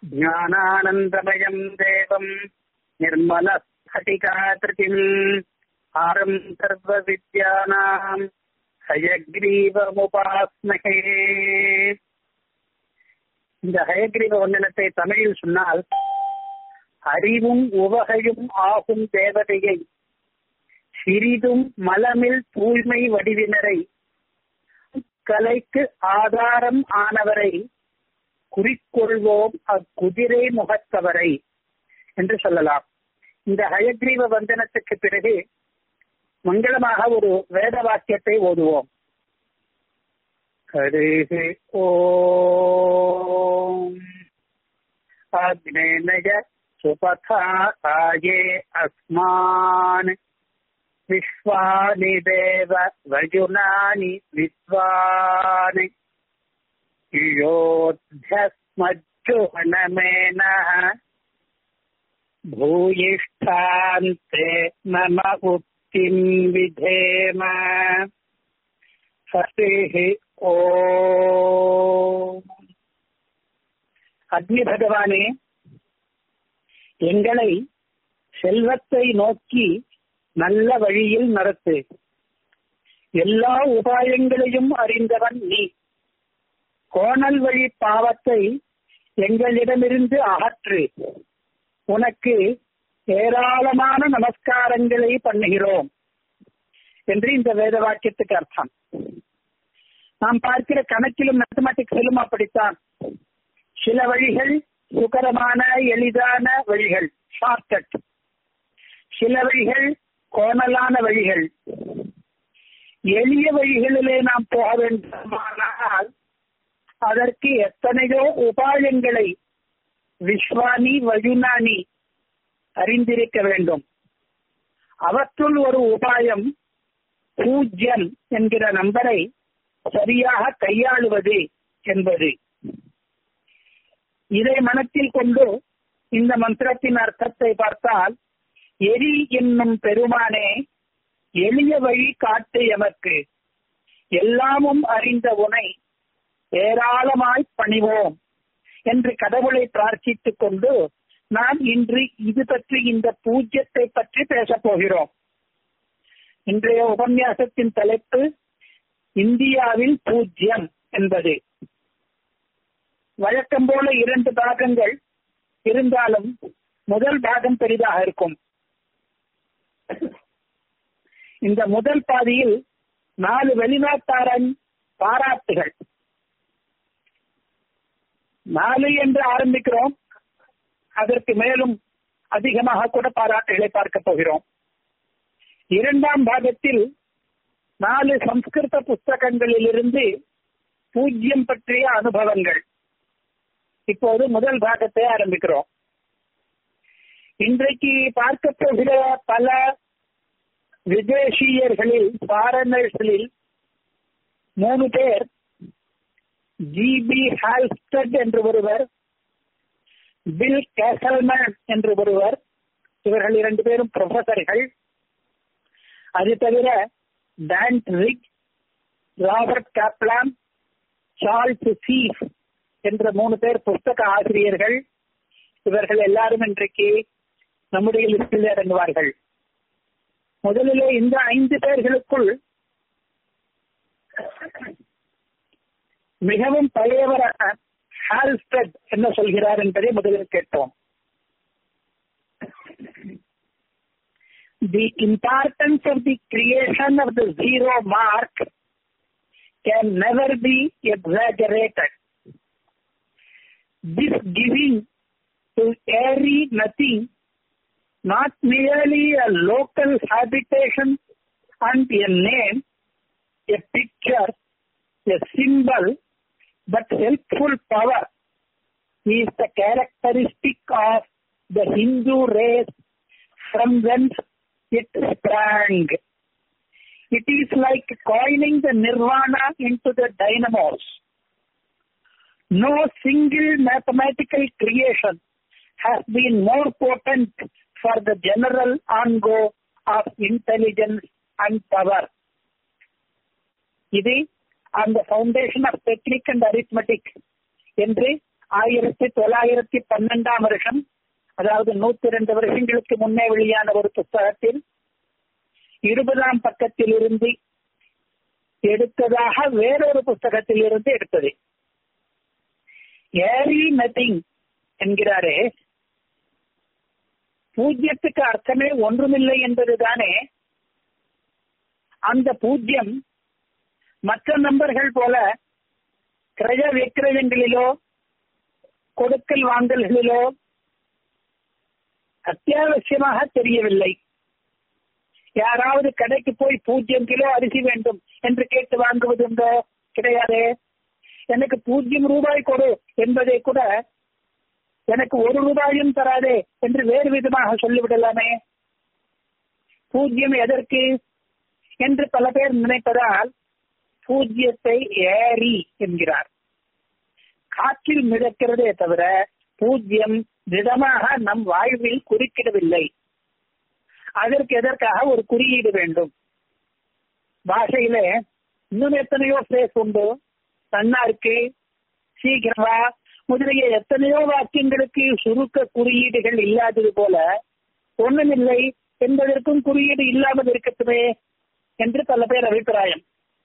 ज्ञानानन्दमयम् देवम् निर्मलस्फटिकाकृतिम् आरम् सर्वविद्यानाम् ஹயக்ரீவமுபாஸ்மகே இந்த ஹயக்ரீவ வந்தனத்தை தமிழில் சொன்னால் அறிவும் உவகையும் ஆகும் தேவதையை சிறிதும் மலமில் தூய்மை வடிவினரை கலைக்கு ஆதாரம் ஆனவரை குறிக்கொள்வோம் அக்குதிரை முகத்தவரை என்று சொல்லலாம் இந்த ஹயக்ரீவ வந்தனத்துக்கு பிறகு மங்களமாக ஒரு வேத வாக்கியத்தை ஓதுவோம் ஹரிஹி ஓம் அக்னேனய சுபதாயே அஸ்மான் விஸ்வானி தேவ வஜுனானி வித்வானி யோத்யஸ்மஜ்ஜுஹனமேனः भूयिष्ठान्ते मम उक्तिम् विधेम हरिः ஓ அக்னி பகவானே எங்களை செல்வத்தை நோக்கி நல்ல வழியில் நடத்து எல்லா உபாயங்களையும் அறிந்தவன் நீ கோணல் வழி பாவத்தை எங்களிடமிருந்து அகற்று உனக்கு ஏராளமான நமஸ்காரங்களை பண்ணுகிறோம் என்று இந்த வேத வாக்கியத்துக்கு அர்த்தம் நாம் பார்க்கிற கணக்கிலும் மேத்தமெட்டிக்ஸிலும் அப்படித்தான் சில வழிகள் சுகரமான எளிதான வழிகள் ஷார்ட்கட் சில வழிகள் கோணலான வழிகள் எளிய வழிகளிலே நாம் போக வேண்டுமானால் அதற்கு எத்தனையோ உபாயங்களை விஸ்வானி வஜுனானி அறிந்திருக்க வேண்டும் அவற்றுள் ஒரு உபாயம் பூஜ்யம் என்கிற நம்பரை சரியாக கையாளுவது என்பது இதை மனத்தில் கொண்டு இந்த மந்திரத்தின் அர்த்தத்தை பார்த்தால் எரி என்னும் பெருமானே எளிய வழி காட்டு எமக்கு எல்லாமும் அறிந்த உனை ஏராளமாய் பணிவோம் என்று கடவுளை பிரார்த்தித்துக் கொண்டு நாம் இன்று இது பற்றி இந்த பூஜ்யத்தை பற்றி பேசப் போகிறோம் இன்றைய உபன்யாசத்தின் தலைப்பு இந்தியாவில் பூஜ்யம் என்பது வழக்கம் போல இரண்டு பாகங்கள் இருந்தாலும் முதல் பாகம் பெரிதாக இருக்கும் இந்த முதல் பாதியில் நாலு வெளிநாட்டாரன் பாராட்டுகள் நாலு என்று ஆரம்பிக்கிறோம் அதற்கு மேலும் அதிகமாக கூட பாராட்டுகளை பார்க்க போகிறோம் இரண்டாம் பாகத்தில் நாலு சம்ஸ்கிருத புஸ்தகங்களிலிருந்து பூஜ்யம் பற்றிய அனுபவங்கள் இப்போது முதல் பாகத்தை ஆரம்பிக்கிறோம் இன்றைக்கு பார்க்க போகிற பல விதேசியர்களில் ஃபாரினர்ஸில் மூணு பேர் ஜிபி ஹால்ஸ்டட் என்று ஒருவர் பில் கேசல்மேன் என்று ஒருவர் இவர்கள் இரண்டு பேரும் ப்ரொஃபசர்கள் அது தவிர Dantzig Robert Kaplan Charles Seife என்ற மூணு பேர் புஸ்தக ஆசிரியர்கள் இவர்கள் எல்லாரும் இன்றைக்கு நம்முடைய லிஸ்டில் இறங்குவார்கள் முதலிலே இந்த ஐந்து பேர்களுக்குள் மிகவும் பழையவரான ஹால்ஸ்டட் என்ன சொல்கிறார் என்பதை முதலில் கேட்டோம் the importance of the creation of the zero mark can never be exaggerated. This giving to airy nothing, not merely a local habitation and a name, a picture, a symbol, but helpful power is the characteristic of the Hindu race from whence it sprang. It is like coiling the nirvana into the dynamos. No single mathematical creation has been more potent for the general ongo of intelligence and power. இது அந்த foundation of technique and arithmetic என்று ஆயிரத்தி தொள்ளாயிரத்தி பன்னெண்டாம் வருஷம் அதாவது நூத்தி இரண்டு வருஷங்களுக்கு முன்னே வெளியான ஒரு புத்தகத்தில் இருபதாம் பக்கத்தில் இருந்து எடுத்ததாக வேறொரு புத்தகத்தில் இருந்து எடுத்தது ஏரி நத்திங் என்கிறாரே பூஜ்யத்துக்கு அர்த்தமே ஒன்றுமில்லை என்பதுதானே அந்த பூஜ்யம் மற்ற நம்பர்கள் போல கிரய விக்கிரயங்களிலோ கொடுக்கல் வாங்கல்களிலோ அத்தியாவசியமாக தெரியவில்லை யாராவது கடைக்கு போய் பூஜ்ஜியம் கிலோ அரிசி வேண்டும் என்று கேட்டு வாங்குவதுண்டோ கிடையாது எனக்கு பூஜ்ஜியம் ரூபாய் கொடு என்பதை கூட எனக்கு ஒரு ரூபாயும் தராதே என்று வேறு விதமாக சொல்லிவிடலாமே பூஜ்யம் எதற்கு என்று பல பேர் நினைப்பதால் பூஜ்யத்தை ஏறி என்கிறார் காற்றில் மிதக்கிறதே தவிர பூஜ்யம் திடமாக நம் வாழ்வில் குறுக்கிடவில்லை அதற்கு எதற்காக ஒரு குறியீடு வேண்டும் பாஷையில இன்னும் எத்தனையோ பிளேஸ் உண்டு தன்னாருக்கு சீக்கிரமா முதலிய எத்தனையோ வாக்கியங்களுக்கு சுருக்க குறியீடுகள் இல்லாதது போல ஒண்ணுமில்லை என்பதற்கும் குறியீடு இல்லாமல் இருக்கட்டுமே என்று பல பேர் அபிப்பிராயம்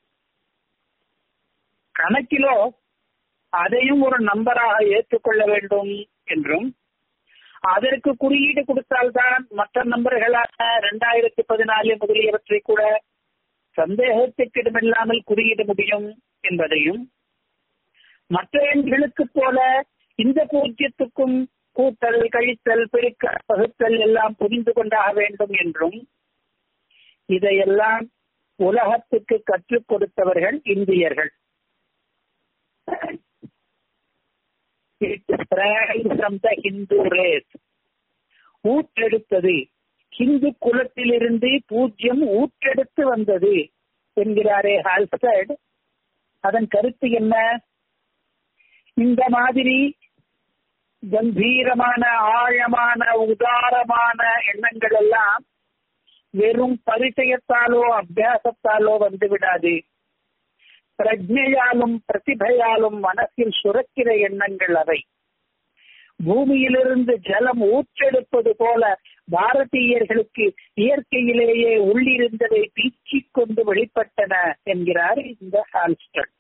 கணக்கிலோ அதையும் ஒரு நம்பராக ஏற்றுக்கொள்ள வேண்டும் என்றும் அதற்கு குறியீடு கொடுத்தால்தான் மற்ற நம்பர்களான இரண்டாயிரத்தி பதினாலு முதலியவற்றை கூட சந்தேகத்துக்கு இடமில்லாமல் குறியிட முடியும் என்பதையும் மற்ற எண்களுக்கு போல இந்த பூஜ்யத்துக்கும் கூட்டல் கழித்தல் பெருக்க பகுத்தல் எல்லாம் புரிந்து கொண்டாக வேண்டும் என்றும் இதையெல்லாம் உலகத்துக்கு கற்றுக் கொடுத்தவர்கள் இந்தியர்கள் ஹிந்து ரேஸ் ஊற்றெடுத்தது ஹிந்து குலத்திலிருந்து பூஜ்யம் ஊற்றெடுத்து வந்தது என்கிறாரே ஹால்ஸ்டட் அதன் கருத்து என்ன இந்த மாதிரி கம்பீரமான ஆழமான உதாரமான எண்ணங்கள் எல்லாம் வெறும் பரிச்சயத்தாலோ அபியாசத்தாலோ வந்து விடாது பிரஜையாலும் பிரதிபையாலும் மனசில் சுரக்கிற எண்ணங்கள் அவை பூமியிலிருந்து ஜலம் ஊற்றெடுப்பது போல பாரதீயர்களுக்கு இயற்கையிலேயே உள்ளிருந்ததை பீச்சிக் கொண்டு வெளிப்பட்டன என்கிறார் இந்த ஹால்ஸ்டன்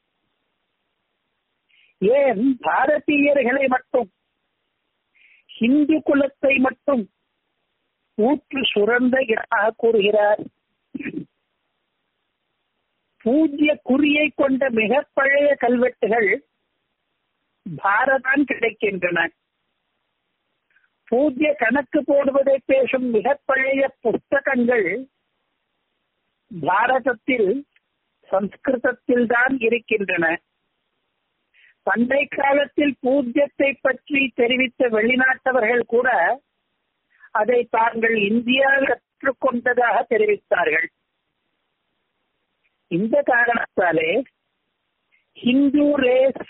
ஏன் பாரதீயர்களை மட்டும் ஹிந்து குலத்தை மட்டும் ஊற்று சுரந்த இடமாக கூறுகிறார் பூஜ்ய குறியை கொண்ட மிக பழைய கல்வெட்டுகள் பாரதான் கிடைக்கின்றன பூஜ்ய கணக்கு போடுவதை பேசும் மிக பழைய புஸ்தகங்கள் பாரதத்தில் சம்ஸ்கிருதத்தில் தான் இருக்கின்றன பண்டை காலத்தில் பூஜ்யத்தை பற்றி தெரிவித்த வெளிநாட்டவர்கள் கூட அதை தாங்கள் இந்தியாவில் கற்றுக்கொண்டதாக தெரிவித்தார்கள் இந்த காரணத்தாலே ஹிந்து ரேஸ்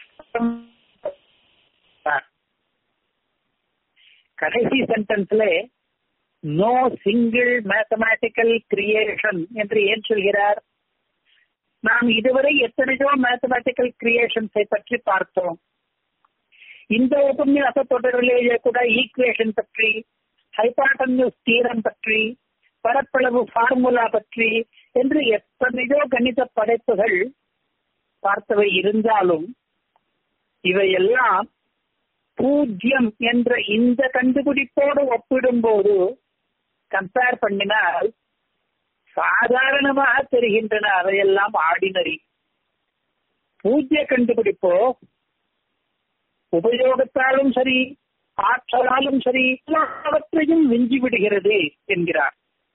கடைசி சென்டென்ஸ்ல நோ சிங்கிள் மேத்தமேட்டிக்கல் கிரியேஷன் என்று ஏன் சொல்கிறார் நாம் இதுவரை எத்தனையோ மேத்தமேட்டிக்கல் கிரியேஷன்ஸை பற்றி பார்த்தோம் இந்த உபன்யாச தொடரிலேயே கூட ஈக்குவேஷன் பற்றி ஹைபாட்டன்யூஸ் தீரம் பற்றி பரப்பளவு ஃபார்முலா பற்றி என்று எத்தனையோ கணித படைப்புகள் பார்த்தவை இருந்தாலும் இவையெல்லாம் பூஜ்யம் என்ற இந்த கண்டுபிடிப்போடு ஒப்பிடும்போது கம்பேர் பண்ணினால் சாதாரணமாக தெரிகின்றன அவையெல்லாம் ஆர்டினரி பூஜ்ய கண்டுபிடிப்போ உபயோகத்தாலும் சரி ஆற்றலாலும் சரி எல்லாவற்றையும் விஞ்சி விடுகிறது என்கிறார்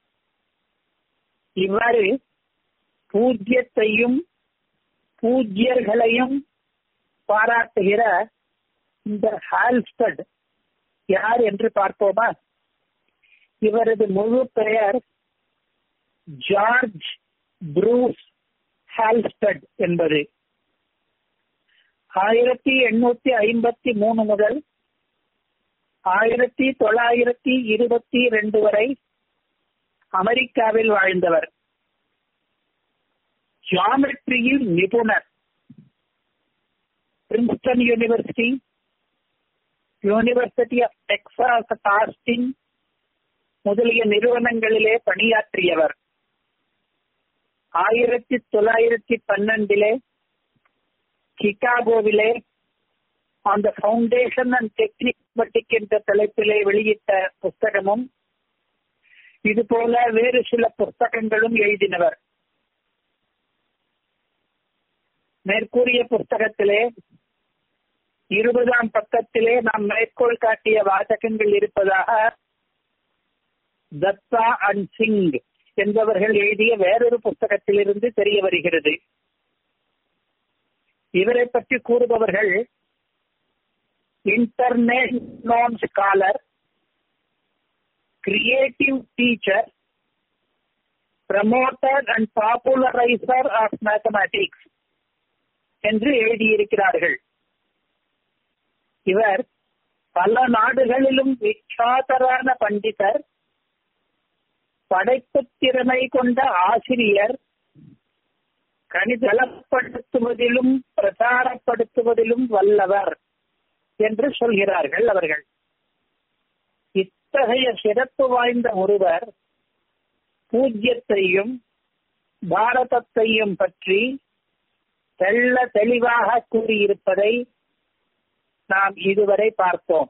இவ்வாறு பூஜ்யத்தையும் பூஜ்யர்களையும் பாராட்டுகிற இந்த ஹால்ஸ்டட் யார் என்று பார்ப்போமா இவரது முழு பெயர் ஜார்ஜ் ப்ரூஸ் ஹால்ஸ்டட் என்பது ஆயிரத்தி எண்ணூத்தி ஐம்பத்தி மூணு முதல் ஆயிரத்தி தொள்ளாயிரத்தி இருபத்தி ரெண்டு வரை அமெரிக்காவில் வாழ்ந்தவர் ஜியாமெட்ரியில் நிபுணர் Princeton university university of Texas Austin முதலிய நிறுவனங்களிலே பணியாற்றியவர் ஆயிரத்தி தொள்ளாயிரத்தி பன்னெண்டிலே சிகாகோவிலே அந்த ஃபவுண்டேஷன் அண்ட் டெக்னிக் என்ற தலைப்பிலே வெளியிட்ட புஸ்தகமும் இது போல வேறு சில புஸ்தகங்களும் எழுதினவர் மேற்கூறிய புஸ்தகத்திலே இருபதாம் பக்கத்திலே நாம் மேற்கோள் காட்டிய வாசகங்கள் இருப்பதாக தத்தா அண்ட் சிங் என்பவர்கள் எழுதிய வேறொரு புஸ்தகத்திலிருந்து தெரிய வருகிறது இவரை பற்றி கூறுபவர்கள் இன்டர்நெட் நான் scholar creative teacher promoter and populariser of mathematics என்று எழுதியிருக்கிறார்கள் இவர் பல நாடுகளிலும் விख्याதரான பண்டிதர் படைப்பு திறமை கொண்ட ஆசிரியர் கணிதலப்படுத்துவதிலும் பிரச்சாரப்படுத்துவதிலும் வல்லவர் என்று சொல்கிறார்கள் அவர்கள் இத்தகைய சிறப்பு வாய்ந்த ஒருவர் பூஜ்யத்தையும் பாரதத்தையும் பற்றி தெள்ள தெளிவாக கூறியிருப்பதை நாம் இதுவரை பார்த்தோம்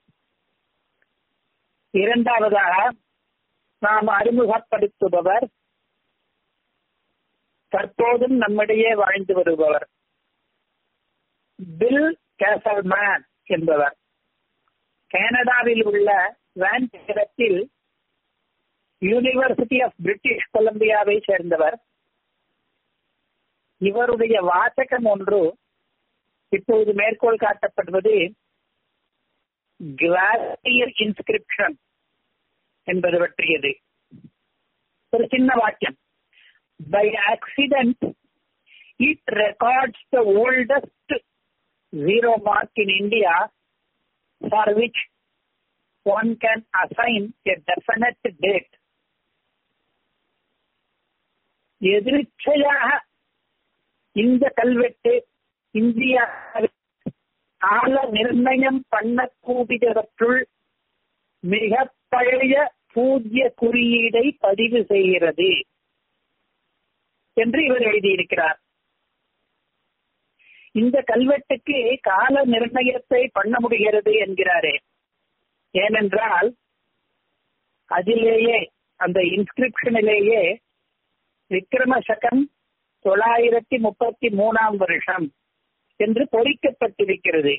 இரண்டாவதாக நாம் அறிமுகப்படுத்துபவர் தற்போதும் நம்மிடையே வாழ்ந்து வருபவர் பில் கேசல்மேன் என்பவர் கனடாவில் உள்ள வேன்டத்தில் யூனிவர்சிட்டி ஆஃப் பிரிட்டிஷ் கொலம்பியாவை சேர்ந்தவர் இவருடைய வாசகம் ஒன்று இப்பொழுது மேற்கோள் காட்டப்படுவது கிளாசியர் இன்ஸ்கிரிப்ஷன் என்பது பற்றியது ஒரு சின்ன வாக்கியம் by accident it records the oldest zero mark in India for which one can assign a definite date எதிர்ச்சையாக இந்த கல்வெட்டு இந்தியாவில் கால நிர்ணயம் பண்ணக்கூடியவற்றுள் மிக பழைய பூஜ்ய குறியீடை பதிவு செய்கிறது என்று இவர் எழுதியிருக்கிறார் இந்த கல்வெட்டுக்கு கால நிர்ணயத்தை பண்ண முடிகிறது என்கிறாரே ஏனென்றால் அதிலேயே அந்த இன்ஸ்கிரிப்ஷனிலேயே விக்ரம சகம் தொள்ளாயிரத்தி முப்பத்தி மூணாம் வருஷம் என்று பொறிக்கப்பட்டிருக்கிறது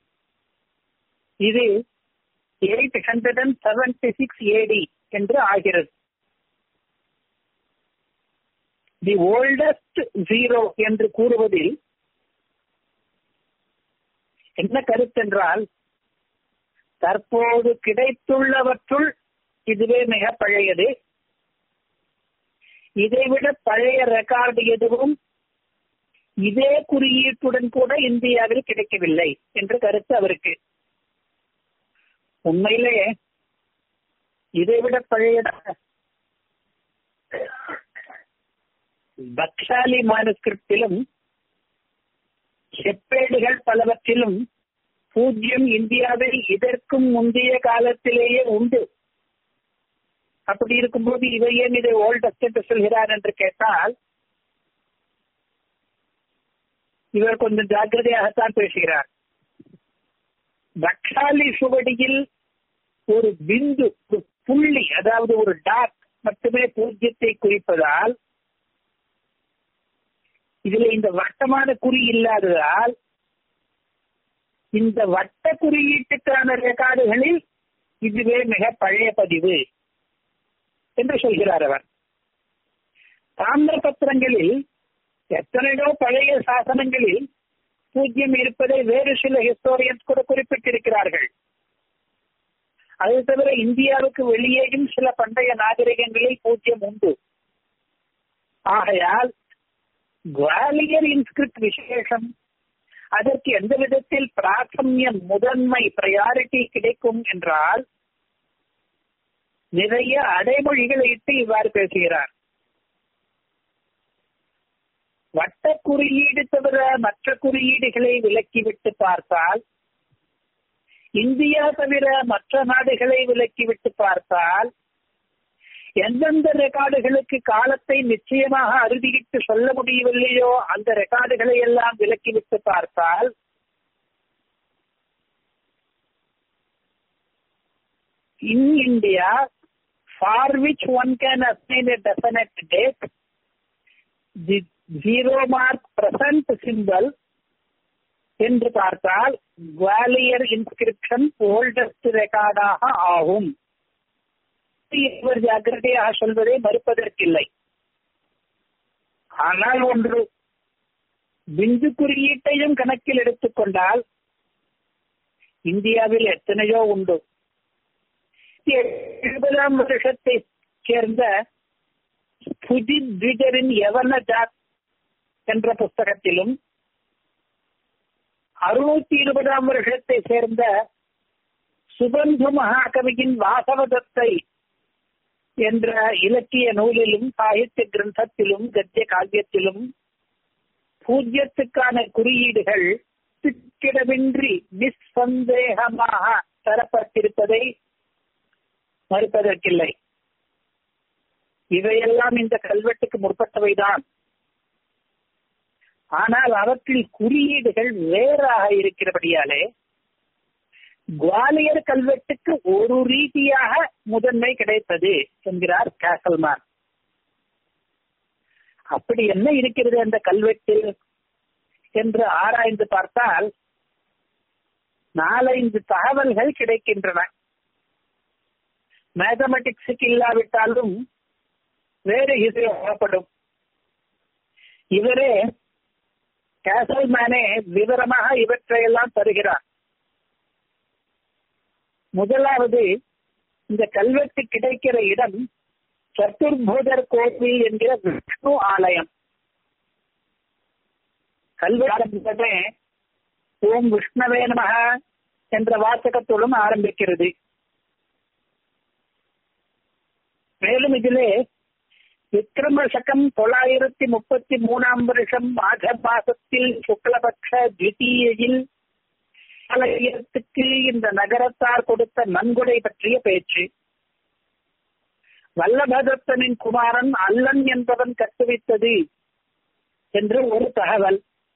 இது eight hundred and seventy six AD என்று ஆகிறது தி ஓல்டஸ்ட் ஜீரோ என்று கூறுவதில் என்ன கருத்தென்றால் தற்போது கிடைத்துள்ளவற்றுள் இதுவே மிக பழையது இதைவிட பழைய ரெக்கார்டு எதுவும் இதே குறியீட்டுடன் கூட இந்தியாவில் கிடைக்கவில்லை என்ற கருத்து அவருக்கு உண்மையிலே இதைவிட பழையதாக பக்ஷாலி மானுஸ்கிரிப்டிலும் செப்பேடுகள் பலவற்றிலும் பூஜ்யம் இந்தியாவில் இதற்கும் முந்தைய காலத்திலேயே உண்டு அப்படி இருக்கும்போது இவர் ஏன் இதை ஓல்டஸ்ட் என்று சொல்கிறார் என்று கேட்டால் இவர் கொஞ்சம் ஜாக்கிரதையாகத்தான் பேசுகிறார் பக்ஷாலி சுவடியில் ஒரு பிந்து ஒரு புள்ளி அதாவது ஒரு டாட் மட்டுமே பூஜ்யத்தை குறிப்பதால் இதுல இந்த வட்டமான குறி இல்லாததால் இந்த வட்ட குறியீட்டுக்கான ரெக்கார்டுகளில் இதுவே மிக பழைய பதிவு என்று சொல்கிறார் அவர் தாமிர பத்திரங்களில் எத்தனையோ பழைய சாசனங்களில் பூஜ்யம் இருப்பதை வேறு சில ஹிஸ்டோரியன்ஸ் கூட குறிப்பிட்டிருக்கிறார்கள் அது தவிர இந்தியாவுக்கு வெளியேயும் சில பண்டைய நாகரிகங்களில் பூஜ்யம் உண்டு ஆகையால் குவாலியர் இன்ஸ்கிரிப்ட் விசேஷம் அதற்கு எந்த விதத்தில் பிராசமியம் முதன்மை பிரையாரிட்டி கிடைக்கும் என்றால் நிறைய அடைமொழிகளை இட்டு இவ்வாறு பேசுகிறார் வட்ட குறியீடு தவிர மற்ற குறியீடுகளை விலக்கிவிட்டு பார்த்தால் இந்தியா தவிர மற்ற நாடுகளை விலக்கிவிட்டு பார்த்தால் எந்தெந்த ரெக்கார்டுகளுக்கு காலத்தை நிச்சயமாக அறுதியிட்டு சொல்ல முடியவில்லையோ அந்த ரெக்கார்டுகளை எல்லாம் விலக்கிவிட்டு பார்த்தால் in India, for which one can assign a definite date, the zero mark present symbol என்று பார்த்தால் குவாலியர் இன்ஸ்கிரிப்ஷன் ஓல்டஸ்ட் ரெக்கார்டாக ஆகும் இவர் ஜாக்கிரதையாக சொல்வதை மறுப்பதற்கில்லை ஆனால் ஒன்று பிந்து குறியீட்டையும் கணக்கில் எடுத்துக்கொண்டால் இந்தியாவில் எத்தனையோ உண்டு எழுபதாம் வருஷத்தை சேர்ந்த புஜித் த்விஜரின் யவன ஜாத் என்ற புஸ்தகத்திலும் அறுநூத்தி இருபதாம் வருஷத்தை சேர்ந்த சுபந்து மகாகவியின் வாசவதத்தை என்ற இலக்கிய நூலிலும் சாகித்ய கிரந்தத்திலும் கத்திய காவியத்திலும் பூஜ்யத்துக்கான குறியீடுகள் திக்கிடமின்றி நிஸ்சந்தேகமாக தரப்பட்டிருப்பதை மறுப்பதற்கில்லை இவையெல்லாம் இந்த கல்வெட்டுக்கு முற்பட்டவைதான் ஆனால் அவற்றில் குறியீடுகள் வேறாக இருக்கிறபடியாலே குவாலியர் கல்வெட்டுக்கு ஒரு ரீதியாக முதன்மை கிடைத்தது என்கிறார் கேசல்மான் அப்படி என்ன இருக்கிறது அந்த கல்வெட்டில் என்று ஆராய்ந்து பார்த்தால் நாலஞ்சு தகவல்கள் கிடைக்கின்றன மேத்தமெட்டிக்ஸுக்கு இல்லாவிட்டாலும் வேறு இது வழப்படும் இவரே கேசல்மேனே விவரமாக இவற்றையெல்லாம் தருகிறார் முதலாவது இந்த கல்வெட்டு கிடைக்கிற இடம் சத்துர்பூதர் கோவில் என்கிற விஷ்ணு ஆலயம் கல்வெட்டு ஓம் விஷ்ணவே நமக என்ற வாசகத்துடன் ஆரம்பிக்கிறது மேலும் இதிலே விக்ரம சகம் தொள்ளாயிரத்தி முப்பத்தி மூணாம் வருஷம் மாக மாசத்தில் சுக்லபக்ஷ திவிதீயில் ஆலயத்துக்கு இந்த நகரத்தார் கொடுத்த நன்கொடை பற்றிய பேச்சு வல்லபதத்தனின் குமாரன் அல்லன் என்பவன் கட்டுவித்தது என்று ஒரு தகவல்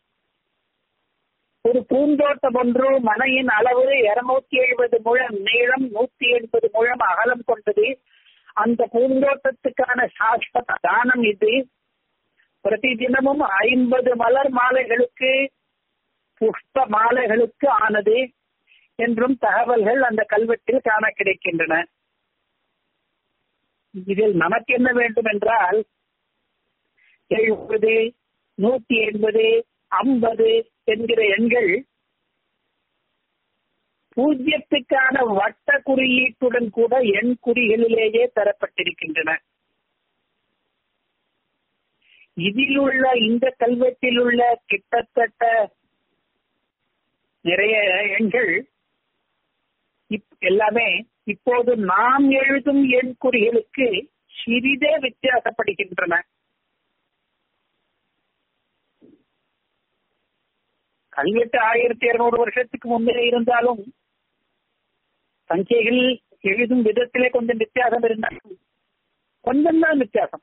ஒரு பூந்தோட்டம் ஒன்று மனையின் அளவு இருநூத்தி எழுபது முழம் நீளம் நூத்தி எண்பது முழம் அகலம் கொண்டது அந்த பூந்தோட்டத்துக்கான சாஸ்வத தானம் இது பிரதி தினமும் ஐம்பது மலர் மாலைகளுக்கு புஷ்ப மாலைகளுக்கு ஆனது என்றும் தகவல்கள் அந்த கல்வெட்டில் காண கிடைக்கின்றன இதில் நமக்கு என்ன வேண்டும் என்றால் எழுபது நூத்தி எண்பது ஐம்பது என்கிற எண்கள் பூஜ்யத்துக்கான வட்ட குறியீட்டுடன் கூட எண் குறிகளிலேயே தரப்பட்டிருக்கின்றன இதில் உள்ள இந்த கல்வெட்டில் உள்ள கிட்டத்தட்ட நிறைய எண்கள் எல்லாமே இப்போது நாம் எழுதும் எண் குறிகளுக்கு சிறிதே வித்தியாசப்படுகின்றன கல்வெட்டு ஆயிரத்தி இருநூறு வருஷத்துக்கு முன்னே இருந்தாலும் சஞ்சைகள் எழுதும் விதத்திலே கொஞ்சம் வித்தியாசம் இருந்தாலும் கொஞ்சம் தான் வித்தியாசம்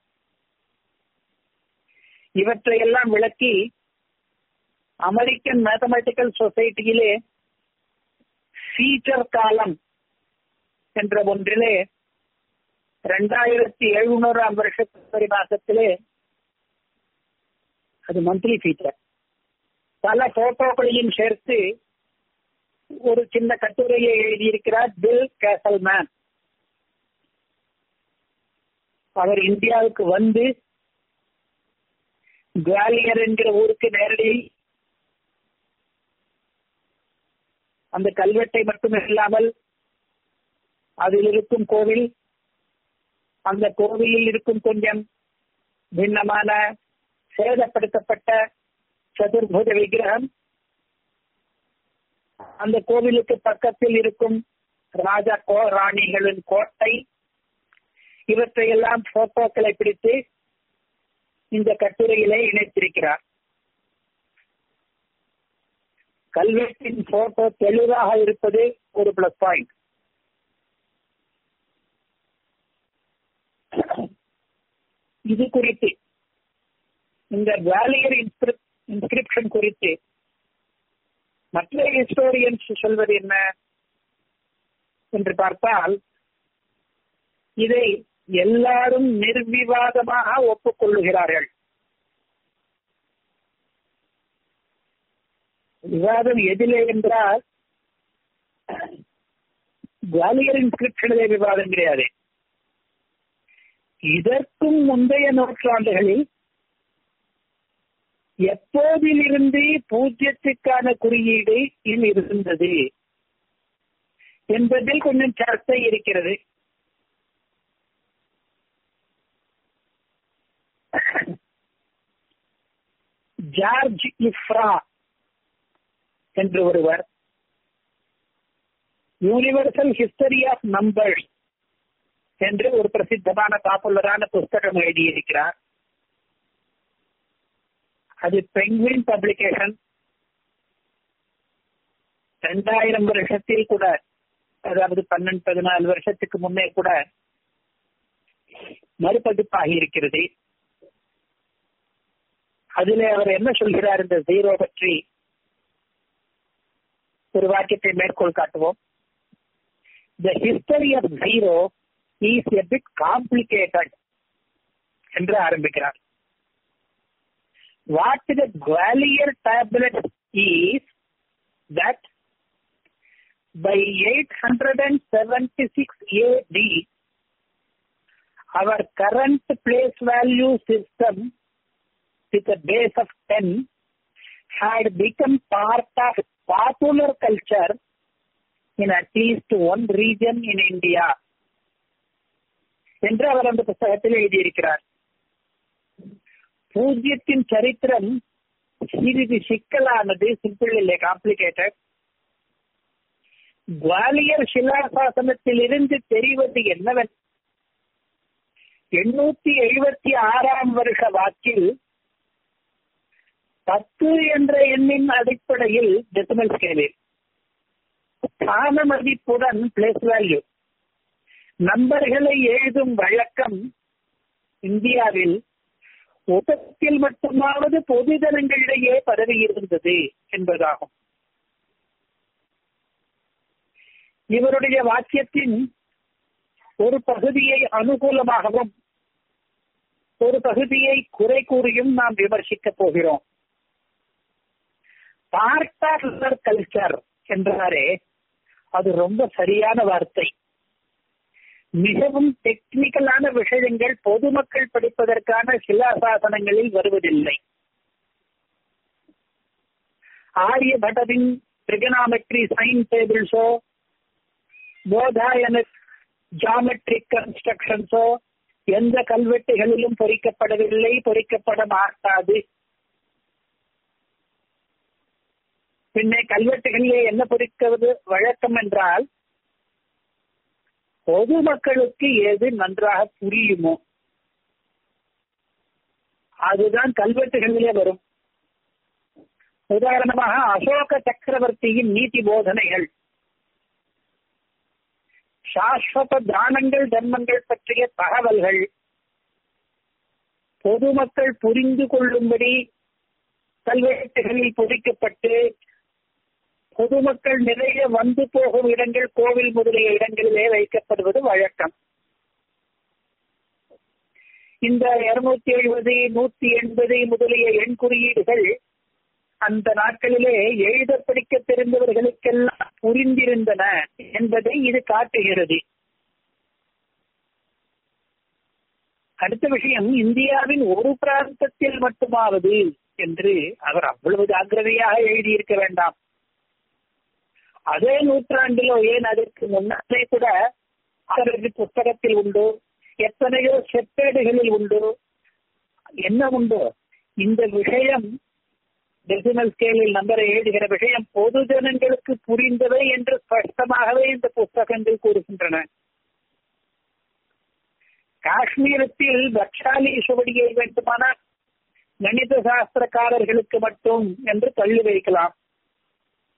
இவற்றை எல்லாம் விளக்கி அமெரிக்கன் மேத்தமெட்டிக்கல் சொசைட்டியிலே ஃபீச்சர் காலம் என்ற ஒன்றிலே ரெண்டாயிரத்தி எழுநூறாம் வருஷத்து மாசத்திலே அது மந்த்லி ஃபீச்சர் பல போட்டோக்களையும் சேர்த்து ஒரு சின்ன கட்டுரையை எழுதியிருக்கிறார் பில் கேசல்மேன் அவர் இந்தியாவுக்கு வந்து குவாலியர் என்கிற ஊருக்கு நேரடி அந்த கல்வெட்டை மட்டும் இல்லாமல் அதில் இருக்கும் கோவில் அந்த கோவிலில் இருக்கும் கொஞ்சம் பின்னமான சேதப்படுத்தப்பட்ட சதுர்புஜ விக்கிரகம் அந்த கோவிலுக்கு பக்கத்தில் இருக்கும் ராஜா கோ ராணிகளின் கோட்டை இவற்றையெல்லாம் போட்டோக்களை பிடித்து இந்த கட்டுரையிலே இணைத்திருக்கிறார் கல்வெட்டின் போட்டோ தெளிவாக இருப்பது ஒரு பிளஸ் பாயிண்ட் இது குறித்து இந்த வேலியர் இன்ஸ்கிரிப்ஷன் குறித்து மற்ற ஹிஸ்டோரியன்ஸ் சொல்வது என்ன என்று பார்த்தால் இதை எல்லாரும் நிர்விவாதமாக ஒப்புக்கொள்ளுகிறார்கள் விவாதம் எதிலே என்றால் குவாலியர் இன்ஸ்கிரிப்ஷனிலே விவாதம் கிடையாது இதற்கும் முந்தைய நூற்றாண்டுகளில் எப்போதிலிருந்து பூஜ்யத்துக்கான குறியீடு இல் இருந்தது என்பதில் கொஞ்சம் சர்ச்சை இருக்கிறது ஜார்ஜ் இஃப்ரா என்று ஒருவர் யூனிவர்சல் ஹிஸ்டரி ஆஃப் நம்பர்ஸ் என்று ஒரு பிரசித்தமான பாப்புலரான புஸ்தகம் எழுதியிருக்கிறார் அது பெங்குவின் பப்ளிகேஷன் ரெண்டாயிரம் வருஷத்தில் கூட அதாவது பன்னெண்டு பதினாலு வருஷத்துக்கு முன்னே கூட மறுபதிப்பாகி இருக்கிறது அதிலே அவர் என்ன சொல்கிறார் இந்த ஜீரோ பற்றி ஒரு வாக்கியத்தை மேற்கோள் காட்டுவோம் the history of zero is a bit complicated என்று ஆரம்பிக்கிறார் what the Gwalior tablet is that by 876 AD, our current place value system with a base of 10 had become part of popular culture in at least one region in India. என்று அவர் அந்த புத்தகத்தில் எழுதியிருக்கிறார் பூஜ்யத்தின் சரித்திரம் சிறிது சிக்கலானது simple இல்லை காம்ப்ளிகேட்டட் குவாலியர் சிலாசாசனத்தில் இருந்து தெரிவது என்னவென் எண்ணூத்தி எழுபத்தி ஆறாம் வருஷ வாக்கில் பத்து என்ற எண்ணின் அடிப்படையில் டெசிமல் ஸ்கேலில் ஸ்தான மதிப்புடன் பிளேஸ் வேல்யூ நம்பர்களை எழுதும் வழக்கம் இந்தியாவில் உலகத்தில் மட்டுமாவது பொதுஜனங்களிடையே பரவி இருந்தது என்பதாகும் இவருடைய வாக்கியத்தின் ஒரு பகுதியை அனுகூலமாகவும் ஒரு பகுதியை குறை கூறியும் நாம் விமர்சிக்க போகிறோம் பார்ட்டார் கல்ச்சர் என்றாரே அது ரொம்ப சரியான வார்த்தை மிகவும் டெக்னிக்கலான விஷயங்கள் பொதுமக்கள் படிப்பதற்கான சிலாசாசனங்களில் வருவதில்லை ஆரிய பட்டரின் ட்ரிகனாமெட்ரி சைன் டேபிள்ஸோ போதாயன ஜாமெட்ரிக் கன்ஸ்ட்ரக்ஷன்ஸோ எந்த கல்வெட்டுகளிலும் பொறிக்கப்படவில்லை பொறிக்கப்பட மாட்டாது பின்னே கல்வெட்டுகளிலே என்ன பொறிக்கிறது வழக்கம் என்றால் பொதுமக்களுக்கு எது நன்றாக புரியுமோ அதுதான் கல்வெட்டுகளிலே வரும் உதாரணமாக அசோக சக்கரவர்த்தியின் நீதி போதனைகள் சாஸ்வத தானங்கள் தர்மங்கள் பற்றிய தகவல்கள் பொதுமக்கள் புரிந்து கொள்ளும்படி கல்வெட்டுகளில் பொதிக்கப்பட்டு பொதுமக்கள் நிறைய வந்து போகும் இடங்கள் கோவில் முதலிய இடங்களிலே வைக்கப்படுவது வழக்கம் இந்த இருநூத்தி எழுபது நூத்தி எண்பது முதலிய எண் குறியீடுகள் அந்த நாட்களிலே எழுத படிக்க தெரிந்தவர்களுக்கெல்லாம் புரிந்திருந்தன என்பதை இது காட்டுகிறது அடுத்த விஷயம் இந்தியாவின் ஒரு பிராந்தத்தில் மட்டுமாவது என்று அவர் அவ்வளவு ஜாக்கிரதையாக எழுதியிருக்க வேண்டாம் அதே நூற்றாண்டிலோ ஏன் அதற்கு முன்னாலே கூட அவரது புத்தகத்தில் உண்டு எத்தனையோ செப்பேடுகளில் உண்டு என்ன உண்டு இந்த விஷயம் டெசிமல் ஸ்கேலில் நம்பரை எழுதுகிற விஷயம் பொது ஜனங்களுக்கு புரிந்தவை என்று ஸ்பஷ்டமாகவே இந்த புத்தகங்கள் கூறுகின்றன காஷ்மீரத்தில் பக்ஷாலி சுவடியை வேண்டுமானால் கணித சாஸ்திரக்காரர்களுக்கு மட்டும் என்று தள்ளி வைக்கலாம்